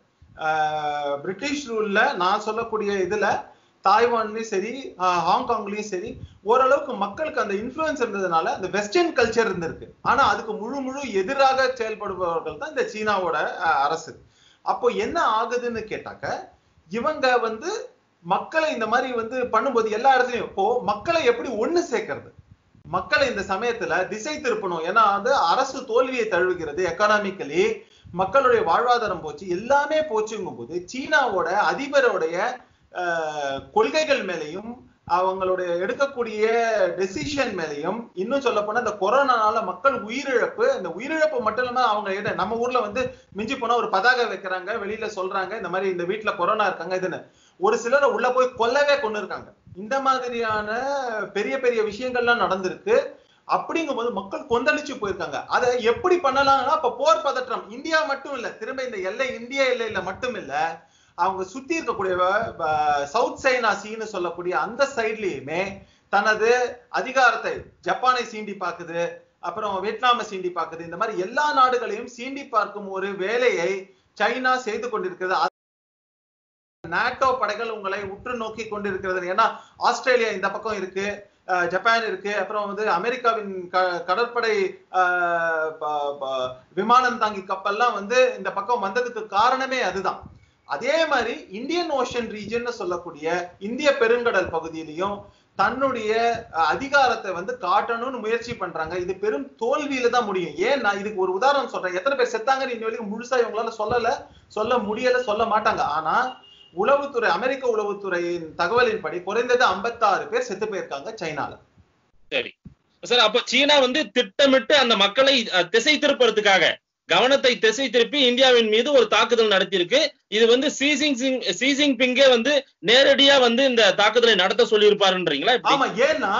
B: ஆஹ் பிரிட்டிஷ் ரூல்ல நான் சொல்லக்கூடிய இதுல தாய்வான்லயும் சரி ஆஹ் ஹாங்காங்லயும் சரி ஓரளவுக்கு மக்களுக்கு அந்த இன்ஃப்ளூயன்ஸ் இருந்ததுனால அந்த வெஸ்டர்ன் கல்ச்சர் இருந்திருக்கு ஆனா அதுக்கு முழு முழு எதிராக செயல்படுபவர்கள் தான் இந்த சீனாவோட ஆஹ் அரசு அப்போ என்ன ஆகுதுன்னு கேட்டாக்க இவங்க வந்து மக்களை இந்த மாதிரி வந்து பண்ணும்போது எல்லா இடத்துலயும் இப்போ மக்களை எப்படி ஒண்ணு சேர்க்கறது மக்களை இந்த சமயத்துல திசை திருப்பணும் ஏன்னா வந்து அரசு தோல்வியை தழுவுகிறது எக்கனாமிக்கலி மக்களுடைய வாழ்வாதாரம் போச்சு எல்லாமே போச்சுங்கும் போது சீனாவோட அதிபருடைய ஆஹ், கொள்கைகள் மேலையும் அவங்களுடைய எடுக்கக்கூடிய டெசிஷன் மேலையும் இன்னும் சொல்ல போனா இந்த கொரோனானால மக்கள் உயிரிழப்பு இந்த உயிரிழப்பு மட்டும் இல்லாம அவங்க என்ன நம்ம ஊர்ல வந்து மிஞ்சி போனா ஒரு பதாகை வைக்கிறாங்க வெளியில சொல்றாங்க இந்த மாதிரி இந்த வீட்டுல கொரோனா இருக்காங்க இதுன்னு ஒரு சிலரை உள்ள போய் கொல்லவே கொண்டு இருக்காங்க இந்த மாதிரியான பெரிய பெரிய விஷயங்கள்லாம் நடந்திருக்கு அப்படிங்கும்போது மக்கள் கொந்தளிச்சு போயிருக்காங்க அதை எப்படி பண்ணலாம்னா இப்ப போர் பதற்றம் இந்தியா மட்டும் இல்ல திரும்ப இந்த எல்லை இந்திய எல்லையில மட்டும் இல்ல அவங்க சுத்தி இருக்கக்கூடிய சவுத் சைனா சீன்னு சொல்லக்கூடிய அந்த சைட்லயுமே தனது அதிகாரத்தை ஜப்பானை சீண்டி பாக்குது அப்புறம் வியட்நாமை சீண்டி பாக்குது இந்த மாதிரி எல்லா நாடுகளையும் சீண்டி பார்க்கும் ஒரு வேலையை சைனா செய்து கொண்டிருக்கிறது நாட்டோ படைகள் உங்களை உற்று நோக்கி கொண்டிருக்கிறது ஏன்னா ஆஸ்திரேலியா இந்த பக்கம் இருக்கு அஹ் ஜப்பான் இருக்கு அப்புறம் வந்து அமெரிக்காவின் க- கடற்படை அஹ், ப- ப- விமானம் தாங்கி கப்பல்லாம் வந்து இந்த பக்கம் வந்ததுக்கு காரணமே அதுதான் அதே மாதிரி இந்தியன் ஓஷன் ரீஜன் சொல்லக்கூடிய இந்திய பெருங்கடல் பகுதியிலையும் தன்னுடைய அஹ், அதிகாரத்தை வந்து காட்டணும்னு முயற்சி பண்றாங்க இது பெரும் தோல்வியில தான் முடியும் ஏன் நான் இதுக்கு ஒரு உதாரணம் சொல்றேன் எத்தனை பேர் செத்தாங்கன்னு இன்ன வரைக்கும் முழுசா இவங்களால சொல்லல சொல்ல முடியல சொல்ல மாட்டாங்க ஆனா உளவுத்துறை அமெரிக்க உளவுத்துறையின் தகவலின்படி குறைந்தது 56 பேர் செத்து போயிருக்காங்க சைனால
A: சரி சார் அப்ப சீனா வந்து திட்டமிட்டு அந்த மக்களை அஹ், திசை திருப்பறதுக்காக கவனத்தை திசை திருப்பி இந்தியாவின் மீது ஒரு தாக்குதல் நடத்தியிருக்கு இது வந்து சீசிங் சிங் சீசிங் பிங்கே வந்து நேரடியா வந்து இந்த தாக்குதலை நடத்த சொல்லியிருப்பாருன்றீங்களா இப்படி?
B: ஆமா ஏன்னா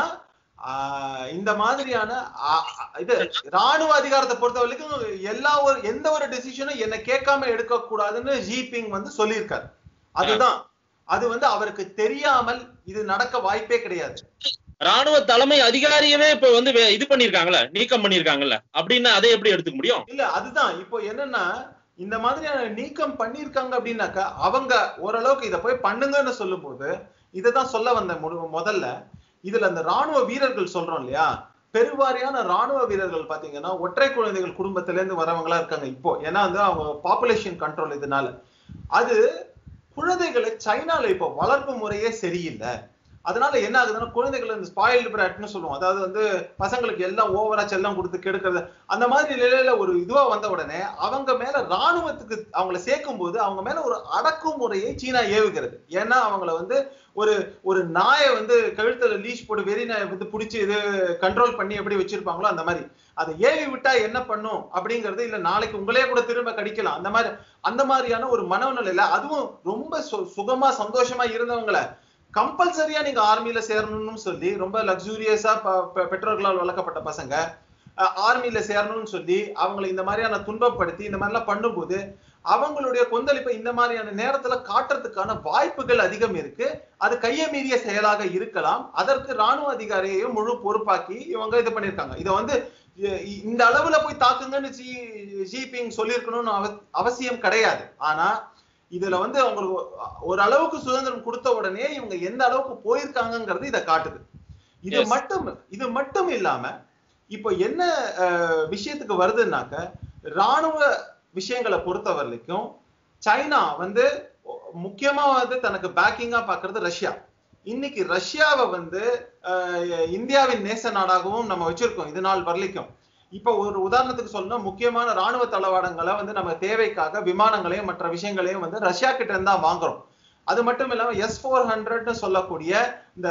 B: ஆஹ், இந்த மாதிரியான ஆ- ஆ- இது ராணுவ அதிகாரத்தை பொறுத்த வரைக்கும் எல்லா ஒரு எந்த ஒரு டெசிஷனும் என்ன கேட்காம எடுக்க கூடாதுன்னு ஜிபிங் வந்து சொல்லியிருக்காரு அதுதான் அது வந்து அவருக்கு தெரியாமல் இது நடக்க வாய்ப்பே கிடையாது
A: ராணுவ தலைமை அதிகாரியவே இப்ப வந்து வே- இது பண்ணிருக்காங்கல்ல நீக்கம் பண்ணிருக்காங்கல்ல அப்படின்னா அதை எப்படி எடுத்துக்க முடியும்
B: இல்ல அதுதான் இப்போ என்னன்னா இந்த மாதிரியான நீக்கம் பண்ணிருக்காங்க அப்படின்னாக்கா அவங்க ஓரளவுக்கு இத போய் பண்ணுங்கன்னு சொல்லும்போது இததான் சொல்ல வந்த முடு- முதல்ல இதுல அந்த ராணுவ வீரர்கள் சொல்றோம் இல்லையா பெருவாரியான ராணுவ வீரர்கள் பாத்தீங்கன்னா ஒற்றை குழந்தைகள் குடும்பத்துல இருந்து வரவங்களா இருக்காங்க இப்போ ஏன்னா வந்து அவங்க பாப்புலேஷன் கண்ட்ரோல் இதனால அது குழந்தைகளை சைனால இப்போ வளர்ப்பு முறையே சரியில்லை அதனால என்ன ஆகுதுன்னா குழந்தைகள் இந்த ஸ்பாயில்டு பிராட்னு சொல்லுவோம் அதாவது வந்து பசங்களுக்கு எல்லாம் ஓவரா செல்லம் கொடுத்து கெடுக்கிறது அந்த மாதிரி நிலையில ஒரு இதுவா வந்த உடனே அவங்க மேல ராணுவத்துக்கு அவங்கள சேர்க்கும் போது அவங்க மேல ஒரு அடக்குமுறையை சீனா ஏவுகிறது ஏன்னா அவங்கள வந்து ஒரு ஒரு நாயை வந்து கழுத்துல லீஷ் போட்டு வெறி நாயை வந்து பிடிச்சி இது கண்ட்ரோல் பண்ணி எப்படி வச்சிருப்பாங்களோ அந்த மாதிரி அதை ஏவி விட்டா என்ன பண்ணும் அப்படிங்கிறது இல்ல நாளைக்கு உங்களே கூட திரும்ப கடிக்கலாம் அந்த மாதிரி அந்த மாதிரியான ஒரு மனநிலையில அதுவும் ரொம்ப சு- சுகமா சந்தோஷமா இருந்தவங்களை கம்பல்சரியா நீங்க ஆர்மியில சேரணும்னு சொல்லி ரொம்ப லக்ஸூரியஸா பெற்றோர்களால் வளர்க்கப்பட்ட பசங்க ஆர்மியில சேரணும்னு சொல்லி அவங்களை இந்த மாதிரியான துன்பப்படுத்தி இந்த மாதிரிலாம் பண்ணும்போது அவங்களுடைய கொந்தளிப்பை இந்த மாதிரியான நேரத்துல காட்டுறதுக்கான வாய்ப்புகள் அதிகம் இருக்கு அது கையை மீறிய செயலாக இருக்கலாம் அதற்கு ராணுவ அதிகாரியையும் முழு பொறுப்பாக்கி இவங்க இது பண்ணிருக்காங்க இதை வந்து இ- இந்த அளவுல போய் தாக்குங்கன்னு ஜி ஜிபிங் சொல்லியிருக்கணும்னு அவ- அவசியம் கிடையாது ஆனா இதுல வந்து அவங்களுக்கு ஒரு அளவுக்கு சுதந்திரம் கொடுத்த உடனே இவங்க எந்த அளவுக்கு போயிருக்காங்கங்கிறது இதை காட்டுது இது
A: Yes.
B: மட்டும் இது மட்டும் இல்லாம இப்போ என்ன அஹ், விஷயத்துக்கு வருதுன்னாக்க ராணுவ விஷயங்களை பொறுத்த வரைக்கும் சைனா வந்து முக்கியமா வந்து தனக்கு பேக்கிங்கா பாக்குறது ரஷ்யா இன்னைக்கு ரஷ்யாவை வந்து அஹ், இந்தியாவின் நேச நாடாகவும் நம்ம வச்சிருக்கோம் இது நாள் வரலைக்கும் இப்ப ஒரு உதாரணத்துக்கு சொல்லணும் முக்கியமான ராணுவ தளவாடங்களை வந்து நம்ம தேவைக்காக விமானங்களையும் மற்ற விஷயங்களையும் வந்து ரஷ்யா கிட்ட இருந்து தான் வாங்குறோம் அது மட்டும் இல்லாம எஸ் ஃபோர் ஹண்ட்ரட்னு சொல்லக்கூடிய இந்த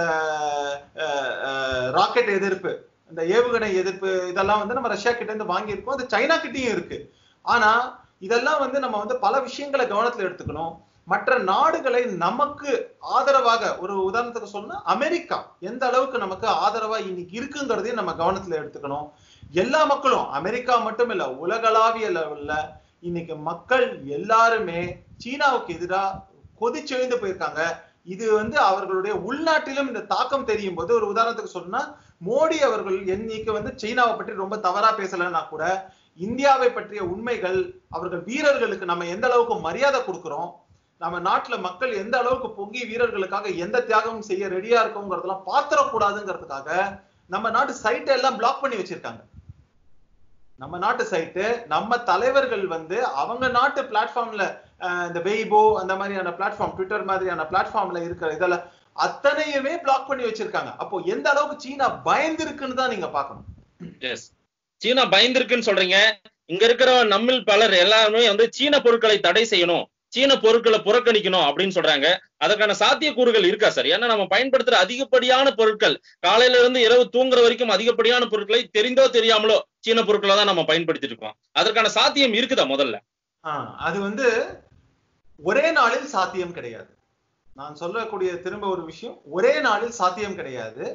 B: ராக்கெட் எதிர்ப்பு இந்த ஏவுகணை எதிர்ப்பு இதெல்லாம் வந்து நம்ம ரஷ்யா கிட்ட இருந்து வாங்கியிருக்கோம் அது சைனா கிட்டயும் இருக்கு ஆனா இதெல்லாம் வந்து நம்ம வந்து பல விஷயங்களை கவனத்துல எடுத்துக்கணும் மற்ற நாடுகளை நமக்கு ஆதரவாக ஒரு உதாரணத்துக்கு சொன்னா அமெரிக்கா எந்த அளவுக்கு நமக்கு ஆதரவா இன்னைக்கு இருக்குங்கிறதையும் நம்ம கவனத்துல எடுத்துக்கணும் எல்லா மக்களும் அமெரிக்கா மட்டும் இல்ல உலகளாவிய லெவல்ல இன்னைக்கு மக்கள் எல்லாருமே சீனாவுக்கு எதிராக கொதிச்செழுந்து போயிருக்காங்க இது வந்து அவர்களுடைய உள்நாட்டிலும் இந்த தாக்கம் தெரியும் போது ஒரு உதாரணத்துக்கு சொன்னா மோடி அவர்கள் இன்னைக்கு வந்து சீனாவை பற்றி ரொம்ப தவறா பேசலைன்னா கூட இந்தியாவை பற்றிய உண்மைகள் அவர்கள் வீரர்களுக்கு நம்ம எந்த அளவுக்கு மரியாதை கொடுக்கிறோம் நம்ம நாட்டுல மக்கள் எந்த அளவுக்கு பொங்கி வீரர்களுக்காக எந்த தியாகமும் செய்ய ரெடியா இருக்கோங்கிறதெல்லாம் பாத்திரக்கூடாதுங்கிறதுக்காக நம்ம நாட்டு சைட்டை எல்லாம் பிளாக் பண்ணி வச்சிருக்காங்க நம்ம நாட்டு சைட்டு நம்ம தலைவர்கள் வந்து அவங்க நாட்டு பிளாட்ஃபார்ம்ல இந்த வெய்போ அந்த மாதிரியான பிளாட்ஃபார்ம் ட்விட்டர் மாதிரியான பிளாட்ஃபார்ம்ல இருக்கிற இதெல்லாம் அத்தனையுமே பிளாக் பண்ணி வச்சிருக்காங்க அப்போ எந்த அளவுக்கு சீனா பயந்துருக்குன்னு தான் நீங்க பார்க்கணும்
A: எஸ் சீனா பயந்திருக்குன்னு சொல்றீங்க இங்க இருக்கிற நம்மில் பலர் எல்லாருமே வந்து சீன பொருட்களை தடை செய்யணும் சீன பொருட்களை புறக்கணிக்கணும் அப்படின்னு சொல்றாங்க அதற்கான சாத்தியக்கூறுகள் இருக்கா சார் ஏன்னா நம்ம பயன்படுத்துற அதிகப்படியான பொருட்கள் காலையில இருந்து இரவு தூங்குற வரைக்கும் அதிகப்படியான பொருட்களை தெரிந்தோ தெரியாமலோ சீன பொருட்களை தான் நம்ம பயன்படுத்திட்டு இருக்கோம் அதற்கான சாத்தியம் இருக்குதா முதல்ல
B: ஆஹ் அது வந்து ஒரே நாளில் சாத்தியம் கிடையாது நான் சொல்லக்கூடிய திரும்ப ஒரு விஷயம் ஒரே நாளில் சாத்தியம் கிடையாது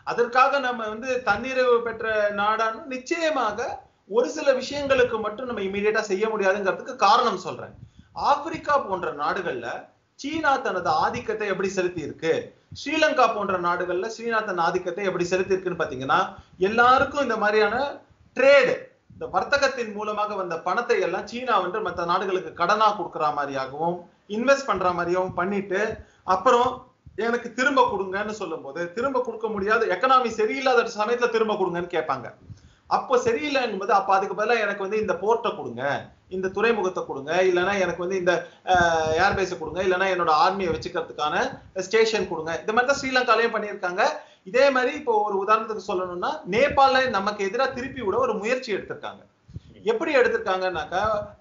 B: அதற்காக நம்ம வந்து தன்னிறைவு பெற்ற நாடான்னு நிச்சயமாக ஒரு சில விஷயங்களுக்கு மட்டும் நம்ம இமீடியட்டா செய்ய முடியாதுங்கிறதுக்கு காரணம் சொல்றேன் ஆப்பிரிக்கா போன்ற நாடுகள்ல சீனா தனது ஆதிக்கத்தை எப்படி செலுத்தி இருக்கு ஸ்ரீலங்கா போன்ற நாடுகள்ல சீனா தன் ஆதிக்கத்தை எப்படி செலுத்தி இருக்குன்னு பாத்தீங்கன்னா எல்லாருக்கும் இந்த மாதிரியான ட்ரேடு இந்த வர்த்தகத்தின் மூலமாக வந்த பணத்தை எல்லாம் சீனா வந்து மற்ற நாடுகளுக்கு கடனா கொடுக்குற மாதிரியாகவும் இன்வெஸ்ட் பண்ற மாதிரியும் பண்ணிட்டு அப்புறம் எனக்கு திரும்ப கொடுங்கன்னு சொல்லும்போது திரும்ப கொடுக்க முடியாது எக்கனாமி சரியில்லாத சமயத்துல திரும்ப கொடுங்கன்னு கேட்பாங்க அப்போ சரியில்லைங்கும்போது அப்ப அதுக்கு பதிலா எனக்கு வந்து இந்த போர்ட்டை கொடுங்க இந்த துறைமுகத்தை கொடுங்க இல்லைன்னா எனக்கு வந்து இந்த ஏர்பேஸை கொடுங்க இல்லைன்னா என்னோட ஆர்மியை வச்சுக்கிறதுக்கான ஸ்டேஷன் கொடுங்க இந்த மாதிரி தான் ஸ்ரீலங்காலையும் பண்ணியிருக்காங்க இதே மாதிரி இப்போ ஒரு உதாரணத்துக்கு சொல்லணும்னா நேபாள நமக்கு எதிராக திருப்பி விட ஒரு முயற்சி எடுத்திருக்காங்க எப்படி எடுத்திருக்காங்கன்னாக்கா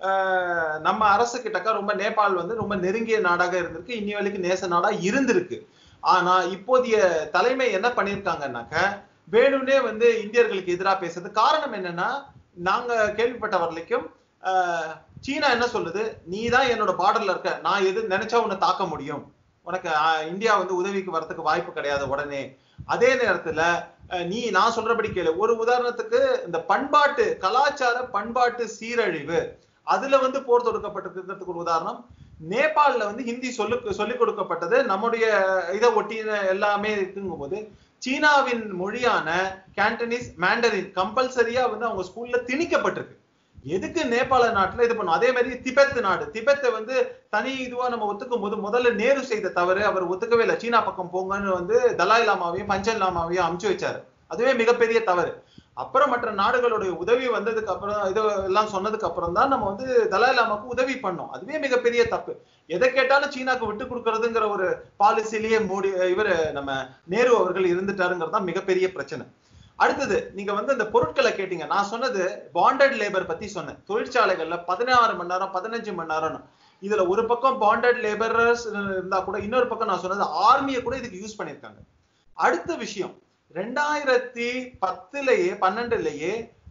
B: ஆஹ் நம்ம அரசு கிட்டக்கா ரொம்ப நேபாள் வந்து ரொம்ப நெருங்கிய நாடாக இருந்திருக்கு இன்னி வரைக்கும் நேச நாடா இருந்திருக்கு ஆனா இப்போதைய தலைமை என்ன பண்ணிருக்காங்கன்னாக்க வேணும்னே வந்து இந்தியர்களுக்கு எதிராக பேசுறது காரணம் என்னன்னா நாங்க கேள்விப்பட்ட வரைக்கும் ஆஹ் சீனா என்ன சொல்லுது நீ தான் என்னோட பார்டர்ல இருக்க நான் எது நினைச்சா உன்னை தாக்க முடியும் உனக்கு ஆஹ், இந்தியா வந்து உதவிக்கு வரதுக்கு வாய்ப்பு கிடையாது உடனே அதே நேரத்துல அஹ், நீ நான் சொல்றபடி கேளு ஒரு உதாரணத்துக்கு இந்த பண்பாட்டு கலாச்சார பண்பாட்டு சீரழிவு அதுல வந்து போர் தொடுக்கப்பட்டிருக்கிறதுக்கு ஒரு உதாரணம் நேபாள்ல வந்து ஹிந்தி சொல்லு சொல்லிக் கொடுக்கப்பட்டது நம்முடைய இதை ஒட்டின எல்லாமே இருக்குங்கும் போது சீனாவின் மொழியான கேண்டனீஸ் மேண்டரின் கம்பல்சரியா வந்து அவங்க ஸ்கூல்ல திணிக்கப்பட்டிருக்கு எதுக்கு நேபாள நாட்டுல இது பண்ணும் அதே மாதிரி திபெத் நாடு திபெத்தை வந்து தனி இதுவா நம்ம ஒத்துக்கும் போது முதல்ல நேரு செய்த தவறு அவர் ஒத்துக்கவே இல்லை சீனா பக்கம் போங்கன்னு வந்து தலாய் லாமாவையும் பஞ்சன் லாமாவையும் அமுச்சு வச்சாரு அதுவே மிகப்பெரிய தவறு அப்புறம் மற்ற நாடுகளுடைய உதவி வந்ததுக்கு அப்புறம் இது எல்லாம் சொன்னதுக்கு அப்புறம் தான் நம்ம வந்து தலாய் லாமாக்கு உதவி பண்ணோம் அதுவே மிகப்பெரிய தப்பு எதை கேட்டாலும் சீனாக்கு விட்டு கொடுக்கறதுங்கிற ஒரு பாலிசிலேயே மூடி இவர் நம்ம நேரு அவர்கள் இருந்துட்டாருங்கிறது தான் மிகப்பெரிய பிரச்சனை அடுத்தது நீங்க வந்து அந்த பொருட்களை கேட்டீங்க நான் சொன்னது பாண்டட் லேபர் பத்தி சொன்னேன் தொழிற்சாலைகள்ல பதினாறு மணி நேரம் பதினஞ்சு மணி நேரம் இதுல ஒரு பக்கம் பாண்டட் லேபரர்ஸ் இருந்தா கூட இன்னொரு பக்கம் நான் சொன்னது ஆர்மியை கூட இதுக்கு யூஸ் பண்ணிருக்காங்க அடுத்த விஷயம் ரெண்டாயிரத்தி பத்துலயே பன்னெண்டுலயே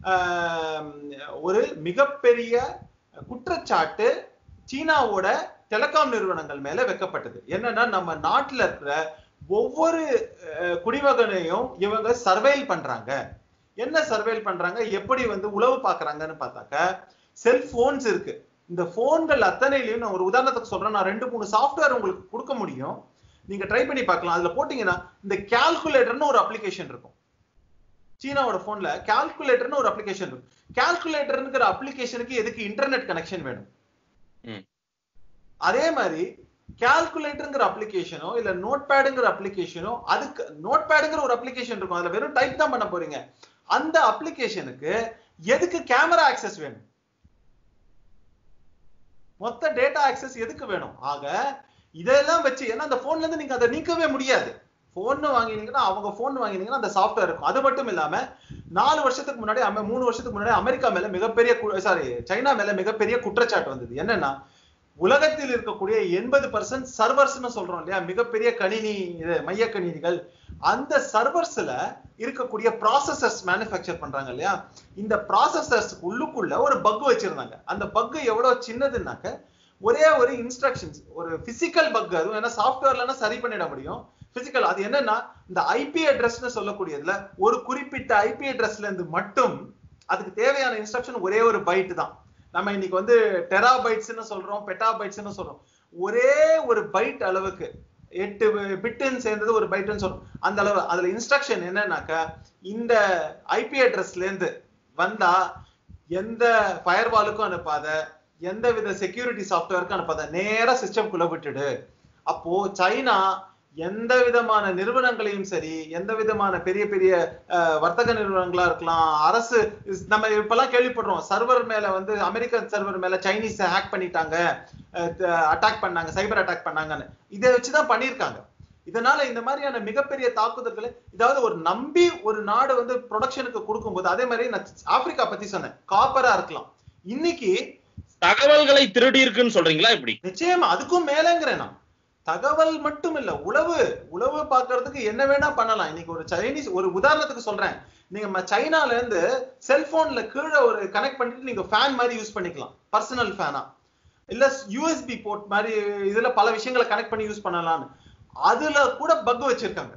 B: ஆஹ், ஒரு மிகப்பெரிய குற்றச்சாட்டு சீனாவோட டெலிகாம் நிறுவனங்கள் மேல வைக்கப்பட்டது என்னன்னா நம்ம நாட்டுல இருக்கிற ஒவ்வொரு அஹ், குடிமகனையும் இவங்க சர்வேல் பண்றாங்க என்ன சர்வேல் பண்றாங்க எப்படி வந்து உளவு பாக்குறாங்கன்னு பார்த்தாக்க செல்போன்ஸ் இருக்கு இந்த போன்கள் அத்தனையிலையும் நான் ஒரு உதாரணத்துக்கு சொல்றேன் நான் ரெண்டு மூணு சாஃப்ட்வேர் உங்களுக்கு கொடுக்க முடியும் நீங்க ட்ரை பண்ணி பார்க்கலாம் அதுல போட்டீங்கன்னா இந்த கால்குலேட்டர்னு ஒரு அப்ளிகேஷன் இருக்கும் சீனாவோட போன்ல கால்குலேட்டர்னு ஒரு அப்ளிகேஷன் இருக்கும் கால்குலேட்டர்ங்கிற அப்ளிகேஷனுக்கு எதுக்கு இன்டர்நெட் கனெக்ஷன் வேணும்
A: ம்.
B: அதே மாதிரி கால்குலேட்டருங்கிற அப்ளிகேஷனோ இல்ல நோட் பேடுங்கிற அப்ளிகேஷனோ அதுக்கு நோட் பேடுங்கிற ஒரு அப்ளிகேஷன் இருக்கும் அதுல வெறும் டைப் தான் பண்ண போறீங்க அந்த அப்ளிகேஷனுக்கு எதுக்கு கேமரா ஆக்சஸ் வேணும் மொத்த டேட்டா ஆக்சஸ் எதுக்கு வேணும் ஆக இதெல்லாம் வச்சு ஏன்னா அந்த போன்ல இருந்து நீங்க அதை நீக்கவே முடியாது போன் வாங்கினீங்கன்னா அவங்க போன் வாங்கினீங்கன்னா அந்த சாஃப்ட்வேர் இருக்கும் அது மட்டும் இல்லாம நாலு வருஷத்துக்கு முன்னாடி அமெ- மூணு வருஷத்துக்கு முன்னாடி அமெரிக்கா மேல மிகப்பெரிய சாரி சைனா மேல மிகப்பெரிய குற்றச்சாட்டு வந்தது என்னன்னா உலகத்தில் இருக்கக்கூடிய எண்பது பர்சன்ட் சர்வர்ஸ்னு சொல்றோம் இல்லையா மிகப்பெரிய கணினி இது மைய கணினிகள் அந்த சர்வர்ஸ்ல இருக்கக்கூடிய ப்ராசஸர்ஸ் மேனுஃபேக்சர் பண்றாங்க இல்லையா இந்த ப்ராசஸர்ஸ் உள்ளுக்குள்ள ஒரு பக் வச்சிருந்தாங்க அந்த பக் எவ்வளவு சின்னதுன்னாக்க ஒரே ஒரு இன்ஸ்ட்ரக்ஷன்ஸ் ஒரு பிசிக்கல் பக் அதுவும் ஏன்னா சாஃப்ட்வேர்லனா சரி பண்ணிட முடியும் பிசிக்கல் அது என்னன்னா இந்த ஐபி அட்ரஸ்னு சொல்லக்கூடியதுல ஒரு குறிப்பிட்ட ஐபி அட்ரஸ்ல இருந்து மட்டும் அதுக்கு தேவையான இன்ஸ்ட்ரக்ஷன் ஒரே ஒரு பைட் தான் நம்ம இன்னைக்கு வந்து டெரா பைட்ஸ்னு சொல்றோம் பெட்டா பைட்ஸ்னு சொல்றோம் ஒரே ஒரு பைட் அளவுக்கு எட்டு பிட்டுன்னு சேர்ந்தது ஒரு பைட்னு சொல்றோம் அந்த அளவு அதுல இன்ஸ்ட்ரக்ஷன் என்னன்னாக்க இந்த ஐபி அட்ரஸ்ல இருந்து வந்தா எந்த ஃபயர்வாலுக்கும் அனுப்பாத எந்த வித செக்யூரிட்டி சாஃப்ட்வேருக்கும் அனுப்பாத நேரா சிஸ்டம்குள்ள விட்டுடு அப்போ சைனா எந்த விதமான நிறுவனங்களையும் சரி எந்த விதமான பெரிய பெரிய அஹ், வர்த்தக நிறுவனங்களா இருக்கலாம் அரசு இஸ்- நம்ம இப்பெல்லாம் கேள்விப்படுறோம் சர்வர் மேல வந்து அமெரிக்கன் சர்வர் மேல சைனீஸ் ஹேக் பண்ணிட்டாங்க அட்டாக் பண்ணாங்க சைபர் அட்டாக் பண்ணாங்கன்னு இதை வச்சுதான் பண்ணியிருக்காங்க இதனால இந்த மாதிரியான மிகப்பெரிய தாக்குதல்களை இதாவது ஒரு நம்பி ஒரு நாடு வந்து ப்ரொடக்ஷனுக்கு கொடுக்கும்போது அதே மாதிரி நான் ஆப்பிரிக்கா பத்தி சொன்னேன் காப்பரா இருக்கலாம் இன்னைக்கு
A: தகவல்களை திருடி இருக்குன்னு சொல்றீங்களா இப்படி
B: நிச்சயமா அதுக்கும் மேலங்கிறேன் நான் தகவல் மட்டும் இல்ல உளவு உளவு பார்க்கிறதுக்கு என்ன வேணா பண்ணலாம் இன்னைக்கு ஒரு சைனீஸ் ஒரு உதாரணத்துக்கு சொல்றேன் நீங்க ம- சைனால இருந்து செல்போன்ல கீழே ஒரு கனெக்ட் பண்ணிட்டு நீங்க ஃபேன் மாதிரி யூஸ் பண்ணிக்கலாம் பர்சனல் ஃபேனா இல்ல யூஎஸ்பி போர்ட் மாதிரி இதுல பல விஷயங்களை கனெக்ட் பண்ணி யூஸ் பண்ணலாம்னு அதுல கூட பக் வச்சிருக்காங்க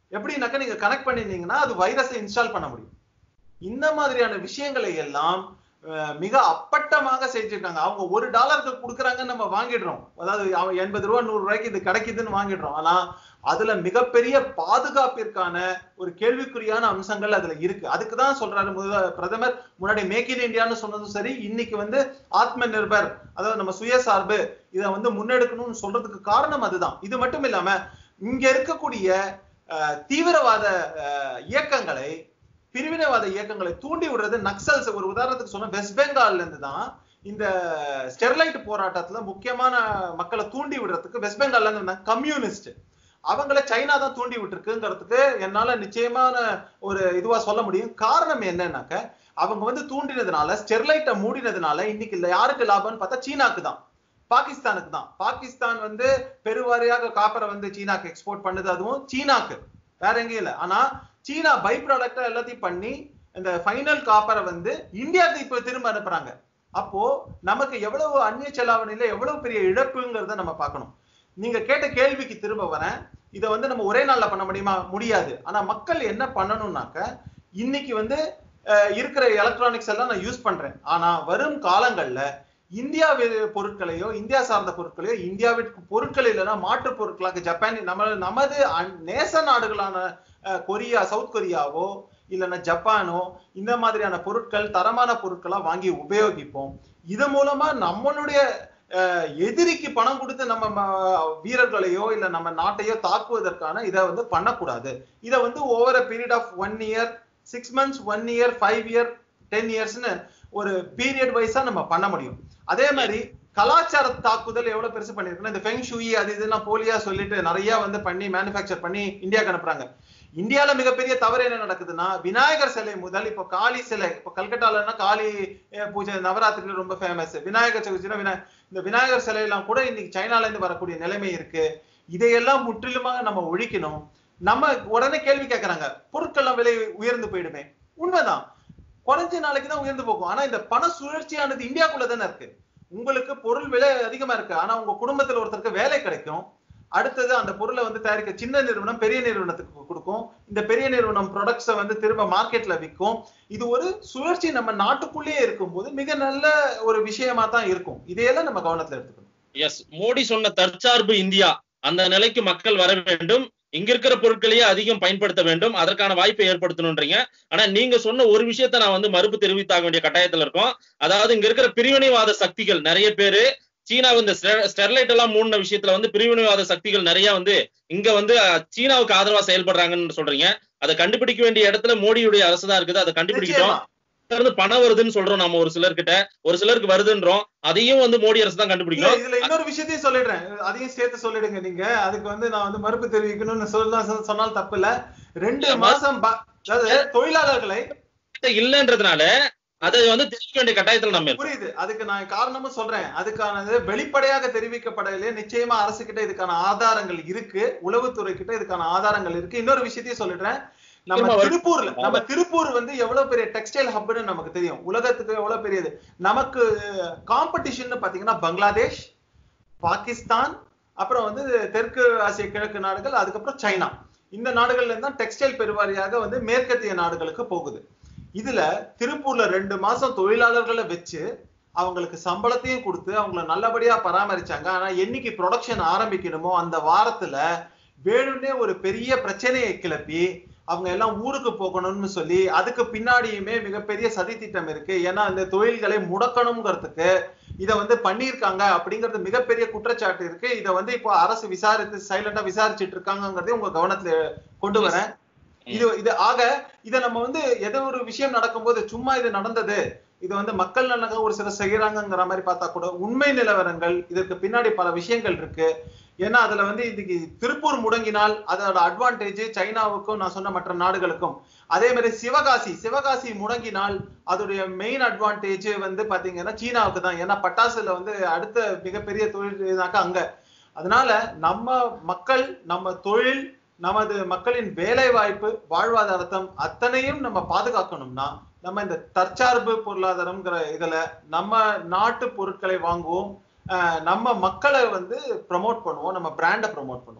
B: எப்படின்னாக்கா நீங்க கனெக்ட் பண்ணிருந்தீங்கன்னா அது வைரஸை இன்ஸ்டால் பண்ண முடியும் இந்த மாதிரியான விஷயங்களை எல்லாம் அஹ், மிக அப்பட்டமாக செஞ்சிருக்காங்க அவங்க ஒரு டாலருக்கு கொடுக்குறாங்கன்னு நம்ம வாங்கிடுறோம் அதாவது அவன் எண்பது ரூபா நூறு ரூபாய்க்கு இது கிடைக்குதுன்னு வாங்கிடுறோம் ஆனா அதுல மிகப்பெரிய பாதுகாப்பிற்கான ஒரு கேள்விக்குறியான அம்சங்கள் அதுல இருக்கு அதுக்கு தான் சொல்றாரு முத பிரதமர் முன்னாடி மேக் இன் இந்தியான்னு சொன்னதும் சரி இன்னைக்கு வந்து ஆத்ம நிர்பர் அதாவது நம்ம சுயசார்பு இதை வந்து முன்னெடுக்கணும்னு சொல்றதுக்கு காரணம் அதுதான் இது மட்டும் இல்லாம இங்க இருக்கக்கூடிய அஹ், தீவிரவாத அஹ், இயக்கங்களை பிரிவினைவாத இயக்கங்களை தூண்டி விடுறது நக்சல்ஸ் ஒரு உதாரணத்துக்கு சொன்னா வெஸ்ட் பெங்கால்ல இருந்து தான் இந்த ஸ்டெர்லைட் போராட்டத்துல முக்கியமான மக்களை தூண்டி விடுறதுக்கு வெஸ்ட் பெங்கால்ல இருந்து கம்யூனிஸ்ட் அவங்கள சைனா தான் தூண்டி விட்டுருக்குங்கிறதுக்கு என்னால நிச்சயமான ஒரு இதுவா சொல்ல முடியும் காரணம் என்னன்னாக்க அவங்க வந்து தூண்டினதுனால ஸ்டெர்லைட்டை மூடினதுனால இன்னைக்கு இல்ல யாருக்கு லாபம்னு பார்த்தா சீனாக்கு தான் பாகிஸ்தானுக்கு தான் பாகிஸ்தான் வந்து பெருவாரியாக காப்பரை வந்து சீனாக்கு எக்ஸ்போர்ட் பண்ணுது அதுவும் சீனாக்கு வேற எங்கேயும் இல்ல ஆனா சீனா பை ப்ராடக்டா எல்லாத்தையும் பண்ணி இந்த ஃபைனல் காப்பரை வந்து இந்தியாவுக்கு இப்ப திரும்ப அனுப்புறாங்க அப்போ நமக்கு எவ்வளவு அந்நிய செலாவணியில எவ்வளவு பெரிய இழப்புங்கிறத நம்ம பார்க்கணும் நீங்க கேட்ட கேள்விக்கு திரும்ப வரேன் இதை வந்து நம்ம ஒரே நாள்ல பண்ண முடியுமா முடியாது ஆனா மக்கள் என்ன பண்ணணும்னாக்க இன்னைக்கு வந்து அஹ், இருக்கிற எலக்ட்ரானிக்ஸ் எல்லாம் நான் யூஸ் பண்றேன் ஆனா வரும் காலங்கள்ல இந்தியா வே- பொருட்களையோ இந்தியா சார்ந்த பொருட்களையோ இந்தியாவிற்கு பொருட்கள் இல்லைன்னா மாற்று பொருட்களாக ஜப்பான் நம்ம நமது அன்- நேச நாடுகளான அஹ், கொரியா சவுத் கொரியாவோ இல்லைன்னா ஜப்பானோ இந்த மாதிரியான பொருட்கள் தரமான பொருட்களா வாங்கி உபயோகிப்போம் இது மூலமா நம்மளுடைய அஹ், எதிரிக்கு பணம் கொடுத்து நம்ம ம- வீரர்களையோ இல்ல நம்ம நாட்டையோ தாக்குவதற்கான இதை வந்து பண்ணக்கூடாது இதை வந்து over period of one year six months one year five year ten இயர்ஸ்னு ஒரு பீரியட் வைஸா நம்ம பண்ண முடியும் அதே மாதிரி கலாச்சார தாக்குதல் எவ்வளவு பெருசு பண்ணிருக்குன்னா இந்த ஃபெங் ஷூயி அது இதெல்லாம் போலியா சொல்லிட்டு நிறைய வந்து பண்ணி மேனுஃபேக்சர் பண்ணி இந்தியாவுக்கு அனுப்புறாங்க இந்தியால மிகப்பெரிய தவறு என்ன நடக்குதுன்னா விநாயகர் சிலை முதல் இப்போ காளி சிலை இப்போ கல்கட்டாலன்னா காளி அஹ், பூஜை நவராத்திரியில ரொம்ப ஃபேமஸ் விநாயகர் சதுர்த்தினா விநாய இந்த விநாயகர் சிலையெல்லாம் கூட இன்னைக்கு சைனால இருந்து வரக்கூடிய நிலைமை இருக்கு இதையெல்லாம் முற்றிலுமாக நம்ம ஒழிக்கணும் நம்ம உடனே கேள்வி கேட்கறாங்க பொருட்கள்லாம் விலை உயர்ந்து போயிடுமே உண்மைதான் குறைஞ்ச நாளைக்கு தான் உயர்ந்து போகும் ஆனா இந்த பண சுழற்சியானது இந்தியாக்குள்ள தானே இருக்கு உங்களுக்கு பொருள் விலை அதிகமா இருக்கு ஆனா உங்க குடும்பத்துல ஒருத்தருக்கு வேலை கிடைக்கும் அடுத்தது அந்த பொருளை வந்து தயாரிக்க சின்ன நிறுவனம் பெரிய நிறுவனத்துக்கு கொடுக்கும் இந்த பெரிய நிறுவனம் ப்ராடக்ட்ஸை வந்து திரும்ப மார்க்கெட்ல விற்கும் இது ஒரு சுழற்சி நம்ம நாட்டுக்குள்ளேயே இருக்கும்போது மிக நல்ல ஒரு விஷயமா தான் இருக்கும் இதையெல்லாம் நம்ம கவனத்துல எடுத்துக்கணும்
A: எஸ் மோடி சொன்ன தற்சார்பு இந்தியா அந்த நிலைக்கு மக்கள் வர வேண்டும் இங்க இருக்கிற பொருட்களையே அதிகம் பயன்படுத்த வேண்டும் அதற்கான வாய்ப்பை ஏற்படுத்தணும்ன்றீங்க ஆனா நீங்க சொன்ன ஒரு விஷயத்த நான் வந்து மறுப்பு தெரிவித்தாக வேண்டிய கட்டாயத்துல இருக்கோம் அதாவது இங்க இருக்கிற பிரிவினைவாத சக்திகள் நிறைய பேரு சீனா இந்த ஸ்டெ- ஸ்டெர்லைட் எல்லாம் மூடின விஷயத்துல வந்து பிரிவினைவாத சக்திகள் நிறைய வந்து இங்க வந்து அஹ், சீனாவுக்கு ஆதரவா செயல்படுறாங்கன்னு சொல்றீங்க அதை கண்டுபிடிக்க வேண்டிய இடத்துல மோடியுடைய அரசு தான் இருக்குது அதை கண்டுபிடிக்கட்டும்
B: நிச்சயமா.
A: இங்க இருந்து பணம் வருதுன்னு சொல்றோம் நம்ம ஒரு சிலர்கிட்ட ஒரு சிலருக்கு வருதுன்றோம் அதையும் வந்து மோடி அரசு தான்
B: இல்ல
A: கண்டுபிடிக்கணும்
B: இதுல இன்னொரு விஷயத்தையும் சொல்லிடுறேன் அதையும் சேர்த்து சொல்லிடுங்க நீங்க அதுக்கு வந்து நான் வந்து மறுப்பு தெரிவிக்கணும்னு சொல்ல சொன்னால் தப்பு இல்ல ரெண்டு
A: ஆமா.
B: மாசம் ப- அதாவது தொழிலாளர்களை
A: இல்லன்றதுனால அதை வந்து தெரிவிக்க வேண்டிய கட்டாயத்துல நம்ம இருக்கோம்
B: புரியுது அதுக்கு நான் காரணமும் சொல்றேன் அதுக்கானது வெளிப்படையாக தெரிவிக்கப்படலையே நிச்சயமா அரசு கிட்ட இதுக்கான ஆதாரங்கள் இருக்கு உளவுத்துறை கிட்ட இதுக்கான ஆதாரங்கள் இருக்கு இன்னொரு விஷயத்தையும் சொல்லிடுறேன் நம்ம
A: நிச்சயமா வரும்.
B: திருப்பூர்ல நம்ம திருப்பூர் வந்து எவ்வளவு பெரிய டெக்ஸ்டைல் ஹப்னு நமக்கு தெரியும் உலகத்துக்கு எவ்வளவு பெரியது நமக்கு காம்படிஷன் பாத்தீங்கன்னா பங்களாதேஷ் பாகிஸ்தான் அப்புறம் வந்து தெற்கு ஆசிய கிழக்கு நாடுகள் அதுக்கப்புறம் சைனா இந்த நாடுகள்ல இருந்து தான் டெக்ஸ்டைல் பெருவாரியாக வந்து மேற்கத்திய நாடுகளுக்கு போகுது இதுல திருப்பூர்ல ரெண்டு மாசம் தொழிலாளர்களை வச்சு அவங்களுக்கு சம்பளத்தையும் கொடுத்து அவங்கள நல்லபடியா பராமரிச்சாங்க ஆனா என்னைக்கு ப்ரொடக்ஷன் ஆரம்பிக்கணுமோ அந்த வாரத்துல வேணும்னே ஒரு பெரிய பிரச்சனையை கிளப்பி அவங்க எல்லாம் ஊருக்கு போகணும்னு சொல்லி அதுக்கு பின்னாடியுமே மிகப்பெரிய சதி திட்டம் இருக்கு ஏன்னா இந்த தொழில்களை முடக்கணுங்கிறதுக்கு இதை வந்து பண்ணியிருக்காங்க அப்படிங்கிறது மிகப்பெரிய குற்றச்சாட்டு இருக்கு இதை வந்து இப்போ அரசு விசாரித்து சைலண்டா விசாரிச்சுட்டு இருக்காங்கிறதையும் உங்க கவனத்துல கொண்டு வரேன் இது இது ஆக இத நம்ம வந்து ஏதோ ஒரு விஷயம் நடக்கும்போது சும்மா இது நடந்தது இது வந்து மக்கள் நலனுக்காக ஒரு சிலர் செய்யறாங்கங்கிற மாதிரி பார்த்தா கூட உண்மை நிலவரங்கள் இதற்கு பின்னாடி பல விஷயங்கள் இருக்கு ஏன்னா அதுல வந்து இன்னைக்கு திருப்பூர் முடங்கினால் அதோட அட்வான்டேஜ் சைனாவுக்கும் நான் சொன்ன மற்ற நாடுகளுக்கும் அதே மாதிரி சிவகாசி சிவகாசி முடங்கினால் அதோடைய மெயின் அட்வான்டேஜ் வந்து பாத்தீங்கன்னா சீனாவுக்கு தான் ஏன்னா பட்டாசுல வந்து அடுத்த மிகப்பெரிய தொழில்னாக்கா அங்க அதனால நம்ம மக்கள் நம்ம தொழில் நமது மக்களின் வேலை வாய்ப்பு வாழ்வாதாரத்தம் அத்தனையும் நம்ம பாதுகாக்கணும்னா நம்ம இந்த தற்சார்பு பொருளாதாரம்ங்கிற இதுல நம்ம நாட்டு பொருட்களை வாங்குவோம் அஹ் நம்ம மக்களை வந்து ப்ரமோட் பண்ணுவோம் நம்ம பிராண்டை ப்ரமோட் பண்ணுவோம்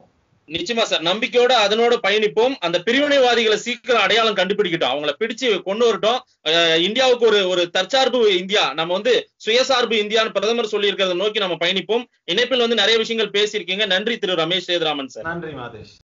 A: நிச்சயமா சார் நம்பிக்கையோட அதனோட பயணிப்போம் அந்த பிரிவினைவாதிகளை சீக்கிரம் அடையாளம் கண்டுபிடிக்கட்டும் அவங்கள பிடிச்சு கொண்டு வரட்டும் அஹ் இந்தியாவுக்கு ஒரு ஒரு தற்சார்பு இந்தியா நம்ம வந்து சுயசார்பு இந்தியான்னு பிரதமர் சொல்லி இருக்கிறத நோக்கி நம்ம பயணிப்போம் இணைப்பில் வந்து நிறைய விஷயங்கள் பேசியிருக்கீங்க நன்றி திரு ரமேஷ் சேதுராமன் சார்
B: நன்றி மாதேஷ்